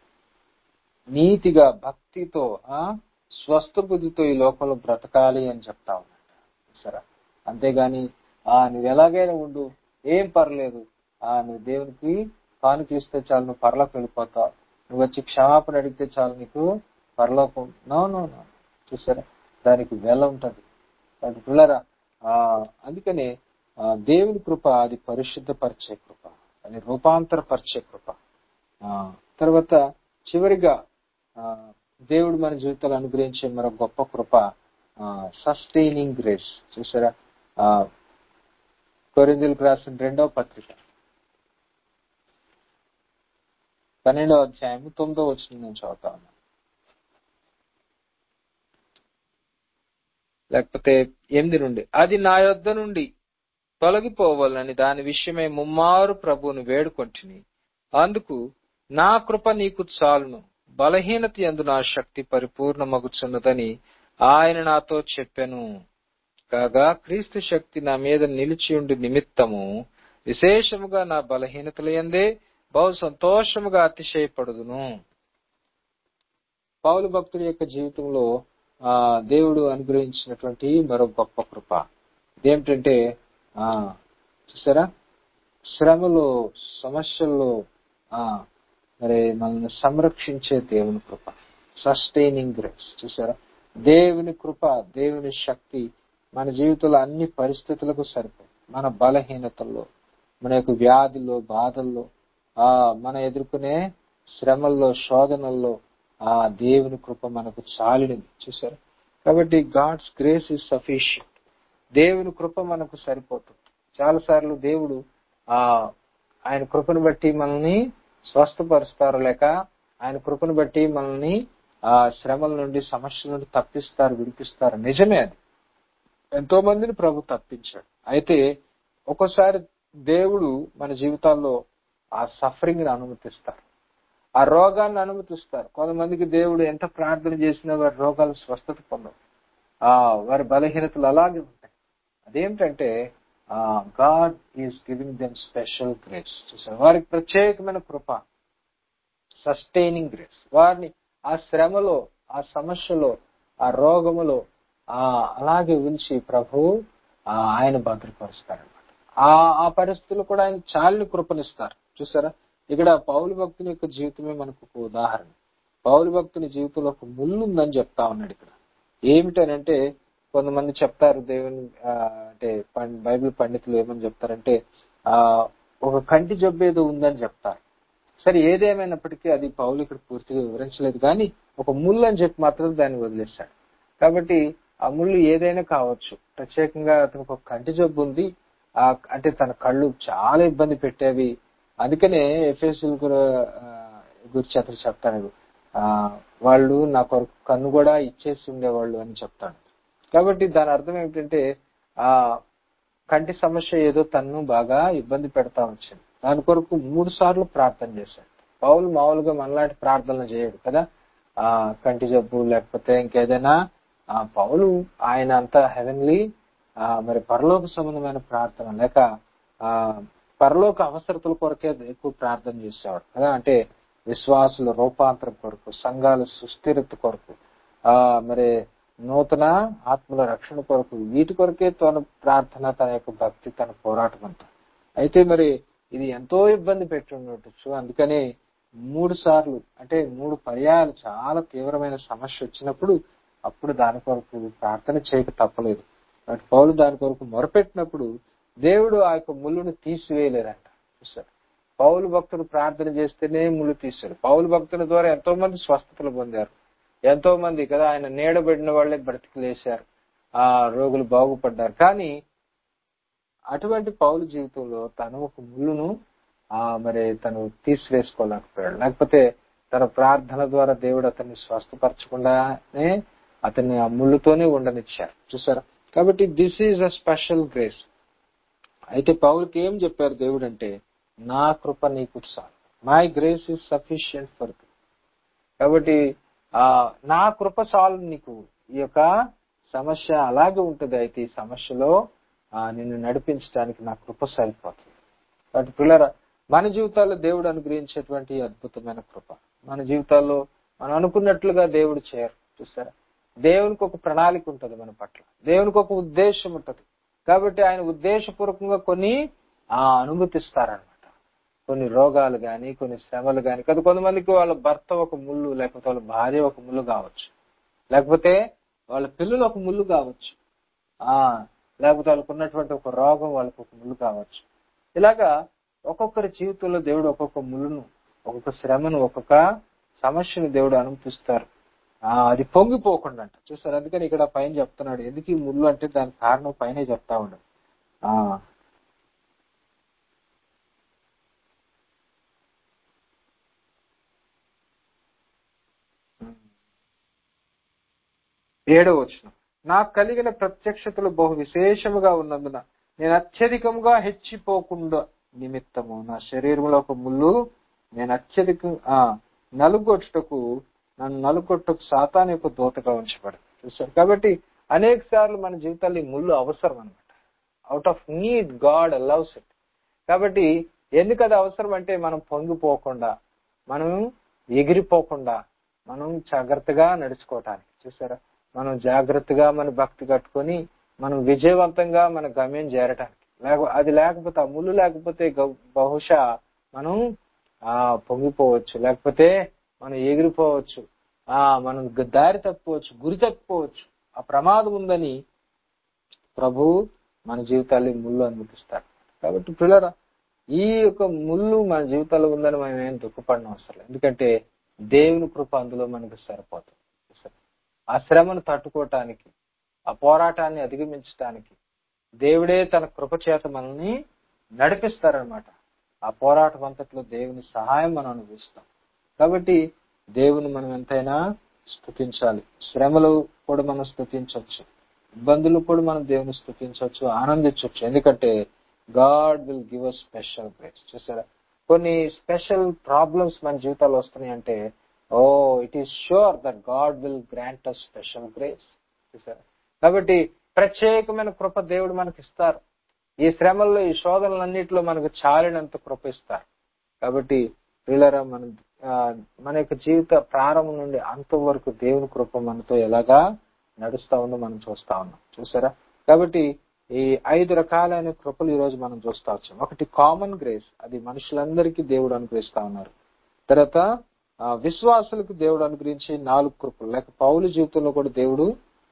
నీతిగా భక్తితో ఆ స్వస్థ బుద్ధితో ఈ లోకంలో బ్రతకాలి అని చెప్తా ఉన్నాడు సరే అంతేగాని ఆ నువ్వు ఎలాగైనా ఉండు ఏం పర్లేదు ఆ నువ్వు దేవునికి కానుక ఇస్తే చాలు నువ్వు పరలోకి వెళ్ళిపోతావు నువ్వు వచ్చి క్షమాపణ అడిగితే చాలు నీకు పరలోకం నో నో నో చూసారా దానికి వెల ఉంటది దానికి పిల్లరా ఆ అందుకనే ఆ, దేవుని కృప అది పరిశుద్ధపరిచే కృప అది రూపాంతరపరిచే కృప ఆ తర్వాత చివరిగా ఆ, దేవుడు మన జీవితాలు అనుగ్రహించే మరో గొప్ప కృప సస్టైనింగ్ గ్రేస్ చూసారా ఆ కొరిందులకు రాసిన రెండవ పత్రిక పన్నెండవ అధ్యాయం తొమ్మిదో వచ్చిన నేను చదువుతా ఉన్నాను లేకపోతే ఎనిమిది నుండి అది నా యొద్ద నుండి తొలగిపోవాలని దాని విషయమై ముమ్మారు ప్రభువును వేడుకొంటిని అందుకు నా కృప నీకు చాలును బలహీనత యందు నా శక్తి పరిపూర్ణమగుచున్నదని ఆయన నాతో చెప్పెను కాగా క్రీస్తు శక్తి నా మీద నిలిచి ఉండి నిమిత్తము విశేషముగా నా బలహీనతలయందే బహు సంతోషముగా అతిశయపడుదును పౌలు భక్తుడి యొక్క జీవితంలో ఆ దేవుడు అనుగ్రహించినటువంటి మరో గొప్ప కృప ఇదేమిటంటే ఆ చూసారా శ్రమలో సమస్యల్లో ఆ మరి మనల్ని సంరక్షించే దేవుని కృప సస్టైనింగ్ గ్రేస్ చూసారా దేవుని కృప దేవుని శక్తి మన జీవితంలో అన్ని పరిస్థితులకు సరిపోయి మన బలహీనతల్లో మన యొక్క వ్యాధుల్లో బాధల్లో ఆ మన ఎదుర్కొనే శ్రమల్లో శోధనల్లో ఆ దేవుని కృప మనకు చాలినది చూసారు కాబట్టి గాడ్స్ గ్రేస్ ఇస్ సఫిషియంట్ దేవుని కృప మనకు సరిపోతుంది చాలా సార్లు దేవుడు ఆ ఆయన కృపను బట్టి మనల్ని స్వస్థపరుస్తారు లేక ఆయన కృపను బట్టి మనల్ని ఆ శ్రమల నుండి సమస్యల నుండి తప్పిస్తారు విడిపిస్తారు నిజమే అది ఎంతో మందిని ప్రభు తప్పించాడు అయితే ఒక్కోసారి దేవుడు మన జీవితాల్లో ఆ సఫరింగ్ ని అనుమతిస్తారు ఆ రోగాన్ని అనుమతిస్తారు కొంతమందికి దేవుడు ఎంత ప్రార్థన చేసినా వారి రోగాలు స్వస్థత పొందవు ఆ వారి బలహీనతలు అలాగే ఉంటాయి అదేమిటంటే God is giving them special grace చూసారు వారికి ప్రత్యేకమైన కృప సస్టైనింగ్ గ్రేస్ వారిని ఆ శ్రమలో ఆ సమస్యలో ఆ రోగములో ఆ అలాగే ఉంచి ప్రభు ఆ ఆయన భద్రపరుస్తారనమాట ఆ ఆ పరిస్థితులు కూడా ఆయన చాలిని కృపనిస్తారు చూసారా ఇక్కడ పౌలు భక్తుని యొక్క జీవితమే మనకు ఒక ఉదాహరణ పౌలు భక్తుని జీవితంలో ఒక ముళ్ళు ఉందని చెప్తా ఉన్నాడు ఇక్కడ ఏమిటనంటే కొంతమంది చెప్తారు దేవుని ఆ, అంటే పం- బైబిల్ పండితులు ఏమని చెప్తారంటే ఆ ఒక కంటి జబ్బు ఏదో ఉందని చెప్తారు సరే ఏదేమైనప్పటికీ అది పౌలు ఇక్కడ పూర్తిగా వివరించలేదు కానీ ఒక ముళ్ళు అని చెప్పి మాత్రం దాన్ని వదిలేశాడు కాబట్టి ఆ ముళ్ళు ఏదైనా కావచ్చు ప్రత్యేకంగా అతనికి ఒక కంటి జబ్బు ఉంది ఆ అంటే తన కళ్ళు చాలా ఇబ్బంది పెట్టేవి అందుకనే ఎఫ్ఎస్ఎల్ గురించి అతను చెప్తాడు ఆ వాళ్ళు నా కొరకు కన్ను కూడా ఇచ్చేసి ఉండేవాళ్ళు అని చెప్తాడు కాబట్టి దాని అర్థం ఏమిటంటే ఆ కంటి సమస్య ఏదో తన్ను బాగా ఇబ్బంది పెడతా వచ్చింది దాని కొరకు మూడు సార్లు ప్రార్థన చేశాడు పౌలు మామూలుగా మనలాంటి ప్రార్థనలు చేయడు కదా ఆ కంటి జబ్బు లేకపోతే ఇంకేదైనా ఆ పౌలు ఆయన అంతా హెవెన్లీ ఆ మరి పరలోక సంబంధమైన ప్రార్థన లేక ఆ పరలోక అవసరతల కొరకే ఎక్కువ ప్రార్థన చేసేవాడు కదా అంటే విశ్వాసుల రూపాంతరం కొరకు సంఘాల సుస్థిరత కొరకు ఆ మరి నూతన ఆత్మల రక్షణ కొరకు వీటి కొరకే తన ప్రార్థన తన యొక్క భక్తి తన పోరాటం అంతా అయితే మరి ఇది ఎంతో ఇబ్బంది పెట్టి ఉండొచ్చు అందుకని మూడు సార్లు అంటే మూడు పర్యాయాలు చాలా తీవ్రమైన సమస్య వచ్చినప్పుడు అప్పుడు దాని కొరకు ప్రార్థన చేయక తప్పలేదు బట్ పౌలు దాని కొరకు మొరపెట్టినప్పుడు దేవుడు ఆ యొక్క ముళ్ళును తీసివేయలేదంట చూసారు పౌలు భక్తుడు ప్రార్థన చేస్తేనే ముళ్ళు తీశాడు పౌలు భక్తుల ద్వారా ఎంతో మంది స్వస్థతలు పొందారు ఎంతో మంది కదా ఆయన నీడబడిన వాళ్ళే బ్రతికి లేశారు ఆ రోగులు బాగుపడ్డారు కానీ అటువంటి పౌలు జీవితంలో తను ఒక ముళ్ళును ఆ మరి తను తీసివేసుకోలేకపోయాడు లేకపోతే తన ప్రార్థన ద్వారా దేవుడు అతన్ని స్వస్థపరచకుండానే అతన్ని ఆ ముళ్ళుతోనే ఉండనిచ్చారు చూసారా కాబట్టి this is a special grace అయితే పౌలకి ఏం చెప్పారు దేవుడు అంటే నా కృప నీకు చాలు my grace is sufficient for కాబట్టి ఆ నా కృప చాలు నీకు ఈ యొక్క సమస్య అలాగే ఉంటది అయితే ఈ సమస్యలో ఆ, నిన్ను నడిపించడానికి నా కృప సరిపోతుంది కాబట్టి పిల్లర మన జీవితాల్లో దేవుడు అనుగ్రహించేటువంటి ఈ అద్భుతమైన కృప మన జీవితాల్లో మనం అనుకున్నట్లుగా దేవుడు చేయరు చూసారా దేవునికి ఒక ప్రణాళిక ఉంటది మన పట్ల దేవునికి ఒక ఉద్దేశం ఉంటది కాబట్టి ఆయన ఉద్దేశపూర్వకంగా కొన్ని ఆ అనుమతిస్తారనమాట కొన్ని రోగాలు గాని కొన్ని శ్రమలు గాని కదా కొంతమందికి వాళ్ళ భర్త ఒక ముళ్ళు లేకపోతే వాళ్ళ భార్య ఒక ముళ్ళు కావచ్చు లేకపోతే వాళ్ళ పిల్లలు ఒక ముళ్ళు కావచ్చు ఆ లేకపోతే వాళ్ళకు ఉన్నటువంటి ఒక రోగం వాళ్ళకు ఒక ముళ్ళు కావచ్చు ఇలాగా ఒక్కొక్కరి జీవితంలో దేవుడు ఒక్కొక్క ముళ్ళును ఒక్కొక్క శ్రమను ఒక్కొక్క సమస్యను దేవుడు అనుమతిస్తారు ఆ అది పొంగిపోకుండా అంట చూసారు అందుకని ఇక్కడ పైన చెప్తున్నాడు ఎందుకు ఈ ముళ్ళు అంటే దానికి కారణం పైనే చెప్తా ఉన్నాడు ఆ ఏడో వచ్చిన నాకు కలిగిన ప్రత్యక్షతలు బహు విశేషముగా ఉన్నందున నేను అత్యధికంగా హెచ్చిపోకుండా నిమిత్తము నా శరీరంలో ఒక ముళ్ళు నేను అత్యధికం ఆ నలుగొట్టుటకు నన్ను నలుగొట్టుకు సాతాన్ యొక్క దూతగా ఉంచబడి చూసారు కాబట్టి అనేక సార్లు మన జీవితాల్లో ఈ ముళ్ళు అవసరం అనమాట out of need God allows it కాబట్టి ఎందుకు అది అవసరం అంటే మనం పొంగిపోకుండా మనం ఎగిరిపోకుండా మనం జాగ్రత్తగా నడుచుకోవటానికి చూసారా మనం జాగ్రత్తగా మన భక్తి కట్టుకొని మనం విజయవంతంగా మన గమ్యం చేరటానికి లేక అది లేకపోతే ఆ ముళ్ళు లేకపోతే గ- బహుశా మనం ఆ పొంగిపోవచ్చు లేకపోతే మనం ఎగిరిపోవచ్చు ఆ మనం గ- దారి తప్పుకోవచ్చు గురి తప్పుకోవచ్చు ఆ ప్రమాదం ఉందని ప్రభు మన జీవితాల్లో ఈ ముళ్ళు అనుమతిస్తాడు కాబట్టి పిల్లరా ఈ యొక్క ముళ్ళు మన జీవితాల్లో ఉందని మనం ఏం దుఃఖపడిన అవసరం లేదు ఎందుకంటే దేవుని కృప అందులో మనకు సరిపోతుంది ఆ శ్రమను తట్టుకోవటానికి ఆ పోరాటాన్ని అధిగమించటానికి దేవుడే తన కృప చేత మనల్ని నడిపిస్తారనమాట ఆ పోరాటం అంతట్లో దేవుని సహాయం మనం అనుభవిస్తాం కాబట్టి దేవుని మనం ఎంతైనా స్థుతించాలి శ్రమలు కూడా మనం స్థుతించవచ్చు ఇబ్బందులు కూడా మనం దేవుని స్థుతించవచ్చు ఆనందించవచ్చు ఎందుకంటే God will give a special grace చూసారా కొన్ని స్పెషల్ ప్రాబ్లమ్స్ మన జీవితాల్లో వస్తున్నాయి అంటే oh it is sure that God will grant a special grace చూసారా కాబట్టి ప్రత్యేకమైన కృప దేవుడు మనకి ఇస్తారు ఈ శ్రమల్లో ఈ శోధనలన్నింటిలో మనకు చాలినంత కృప ఇస్తారు కాబట్టి ప్రియులరా మన ఆ, మన యొక్క జీవిత ప్రారంభం నుండి అంతం వరకు దేవుని కృప మనతో ఎలాగా నడుస్తా ఉందో మనం చూస్తా ఉన్నాం చూసారా కాబట్టి ఈ ఐదు రకాలైన కృపలు ఈ రోజు మనం చూస్తా వచ్చాం ఒకటి కామన్ గ్రేస్ అది మనుషులందరికీ దేవుడు అనుగ్రహిస్తా ఉన్నారు తర్వాత ఆ, విశ్వాసులకు దేవుడు అనుగ్రహించి నాలుగు కృపలు లేక పౌలు జీవితంలో కూడా దేవుడు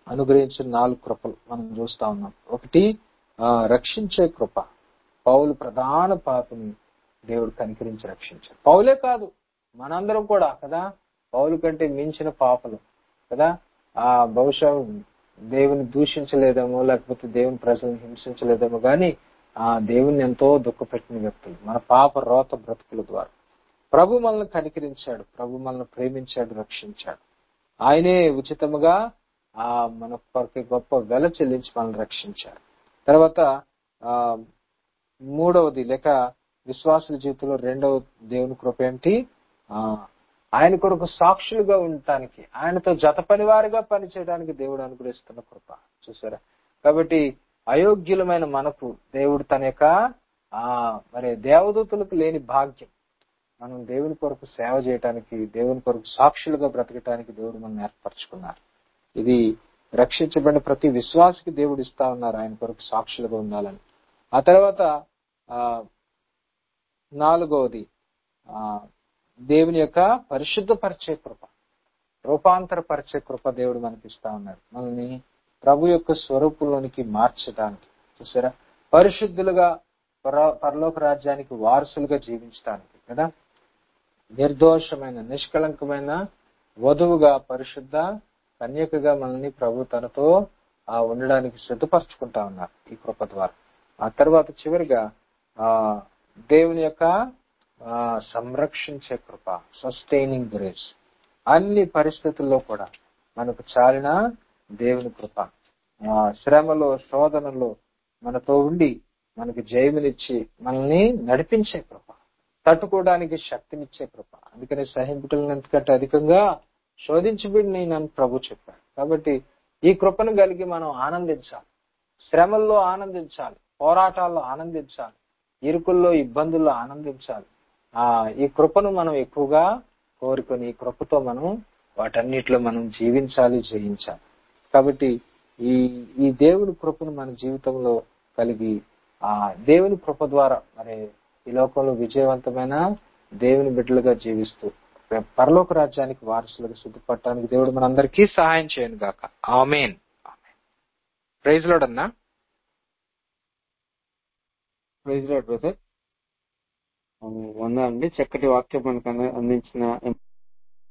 అనుగ్రహించిన నాలుగు కృపలు మనం చూస్తా ఉన్నాం ఒకటి ఆ, రక్షించే కృప పౌలు ప్రధాన పాపని దేవుడు కనికరించి రక్షించాడు పౌలే కాదు మనందరం కూడా కదా పౌలు కంటే మించిన పాపలు కదా ఆ బహుశా దేవుని దూషించలేదేమో లేకపోతే దేవుని ప్రజలను హింసించలేదేమో కానీ ఆ దేవుని ఎంతో దుఃఖపెట్టిన వ్యక్తులు మన పాప రోత బ్రతుకుల ద్వారా ప్రభు మనల్ని కనికరించాడు ప్రభు మనల్ని ప్రేమించాడు రక్షించాడు ఆయనే ఉచితముగా ఆ మన కొరకు గొప్ప వెల చెల్లించి మనల్ని రక్షించాడు తర్వాత ఆ మూడవది లేక విశ్వాసుల జీవితంలో రెండవ దేవుని కృప ఏమిటి ఆ ఆయన కొరకు సాక్షులుగా ఉండటానికి ఆయనతో జత పనివారిగా పనిచేయడానికి దేవుడు అనుగ్రహిస్తున్న కృప చూసారా కాబట్టి అయోగ్యులమైన మనకు దేవుడు తన యొక్క ఆ మరి దేవదూతులకు లేని భాగ్యం మనం దేవుని కొరకు సేవ చేయడానికి దేవుని కొరకు సాక్షులుగా బ్రతకటానికి దేవుడు మనం ఏర్పరచుకున్నారు ఇది రక్షించబడిన ప్రతి విశ్వాసకి దేవుడు ఇస్తా ఉన్నారు ఆయన కొరకు సాక్షులుగా ఉండాలని ఆ తర్వాత ఆ నాలుగవది ఆ దేవుని యొక్క పరిశుద్ధపరిచే కృప రూపాంతరపరిచే కృప దేవుడు మనకి ఇస్తా ఉన్నాడు మనల్ని ప్రభు యొక్క స్వరూపంలోనికి మార్చడానికి చూసారా పరిశుద్ధులుగా పర- పరలోక రాజ్యానికి వారసులుగా జీవించడానికి కదా నిర్దోషమైన నిష్కళంకమైన వధువుగా పరిశుద్ధ కన్యకగా మనల్ని ప్రభు తనతో ఆ ఉండడానికి సిద్ధపరచుకుంటా ఉన్నారు ఈ కృప ద్వారా ఆ తర్వాత చివరిగా ఆ దేవుని యొక్క ఆ సంరక్షించే కృప సస్టైనింగ్ గ్రేస్ అన్ని పరిస్థితుల్లో కూడా మనకు చాలిన దేవుని కృప ఆ శ్రమలో శోధనలో మనతో ఉండి మనకి జయమునిచ్చి మనల్ని నడిపించే కృప తట్టుకోవడానికి శక్తినిచ్చే కృప అందుకని సహింపుటలను ఎంతకంటే అధికంగా శోధించబడి నేను ప్రభు చెప్పాడు కాబట్టి ఈ కృపను కలిగి మనం ఆనందించాలి శ్రమల్లో ఆనందించాలి పోరాటాల్లో ఆనందించాలి ఇరుకుల్లో ఇబ్బందుల్లో ఆనందించాలి ఆ ఈ కృపను మనం ఎక్కువగా కోరుకొని ఈ కృపతో మనం వాటన్నిటిలో మనం జీవించాలి జయించాలి కాబట్టి ఈ ఈ దేవుని కృపను మన జీవితంలో కలిగి ఆ దేవుని కృప ద్వారా మరి ఈ లోకంలో విజయవంతమైన దేవుని బిడ్డలుగా జీవిస్తూ రేపు పరలోక రాజ్యానికి వారసులుగా సిద్ధపడటానికి దేవుడు మనందరికీ సహాయం చేయను గాక ఆమెన్ ప్రైజ్ లోడ్ అన్నా ప్రైజ్ లోడ్ బ్రదర్ వందా అండి చక్కటి వాక్యం మనకు అందించిన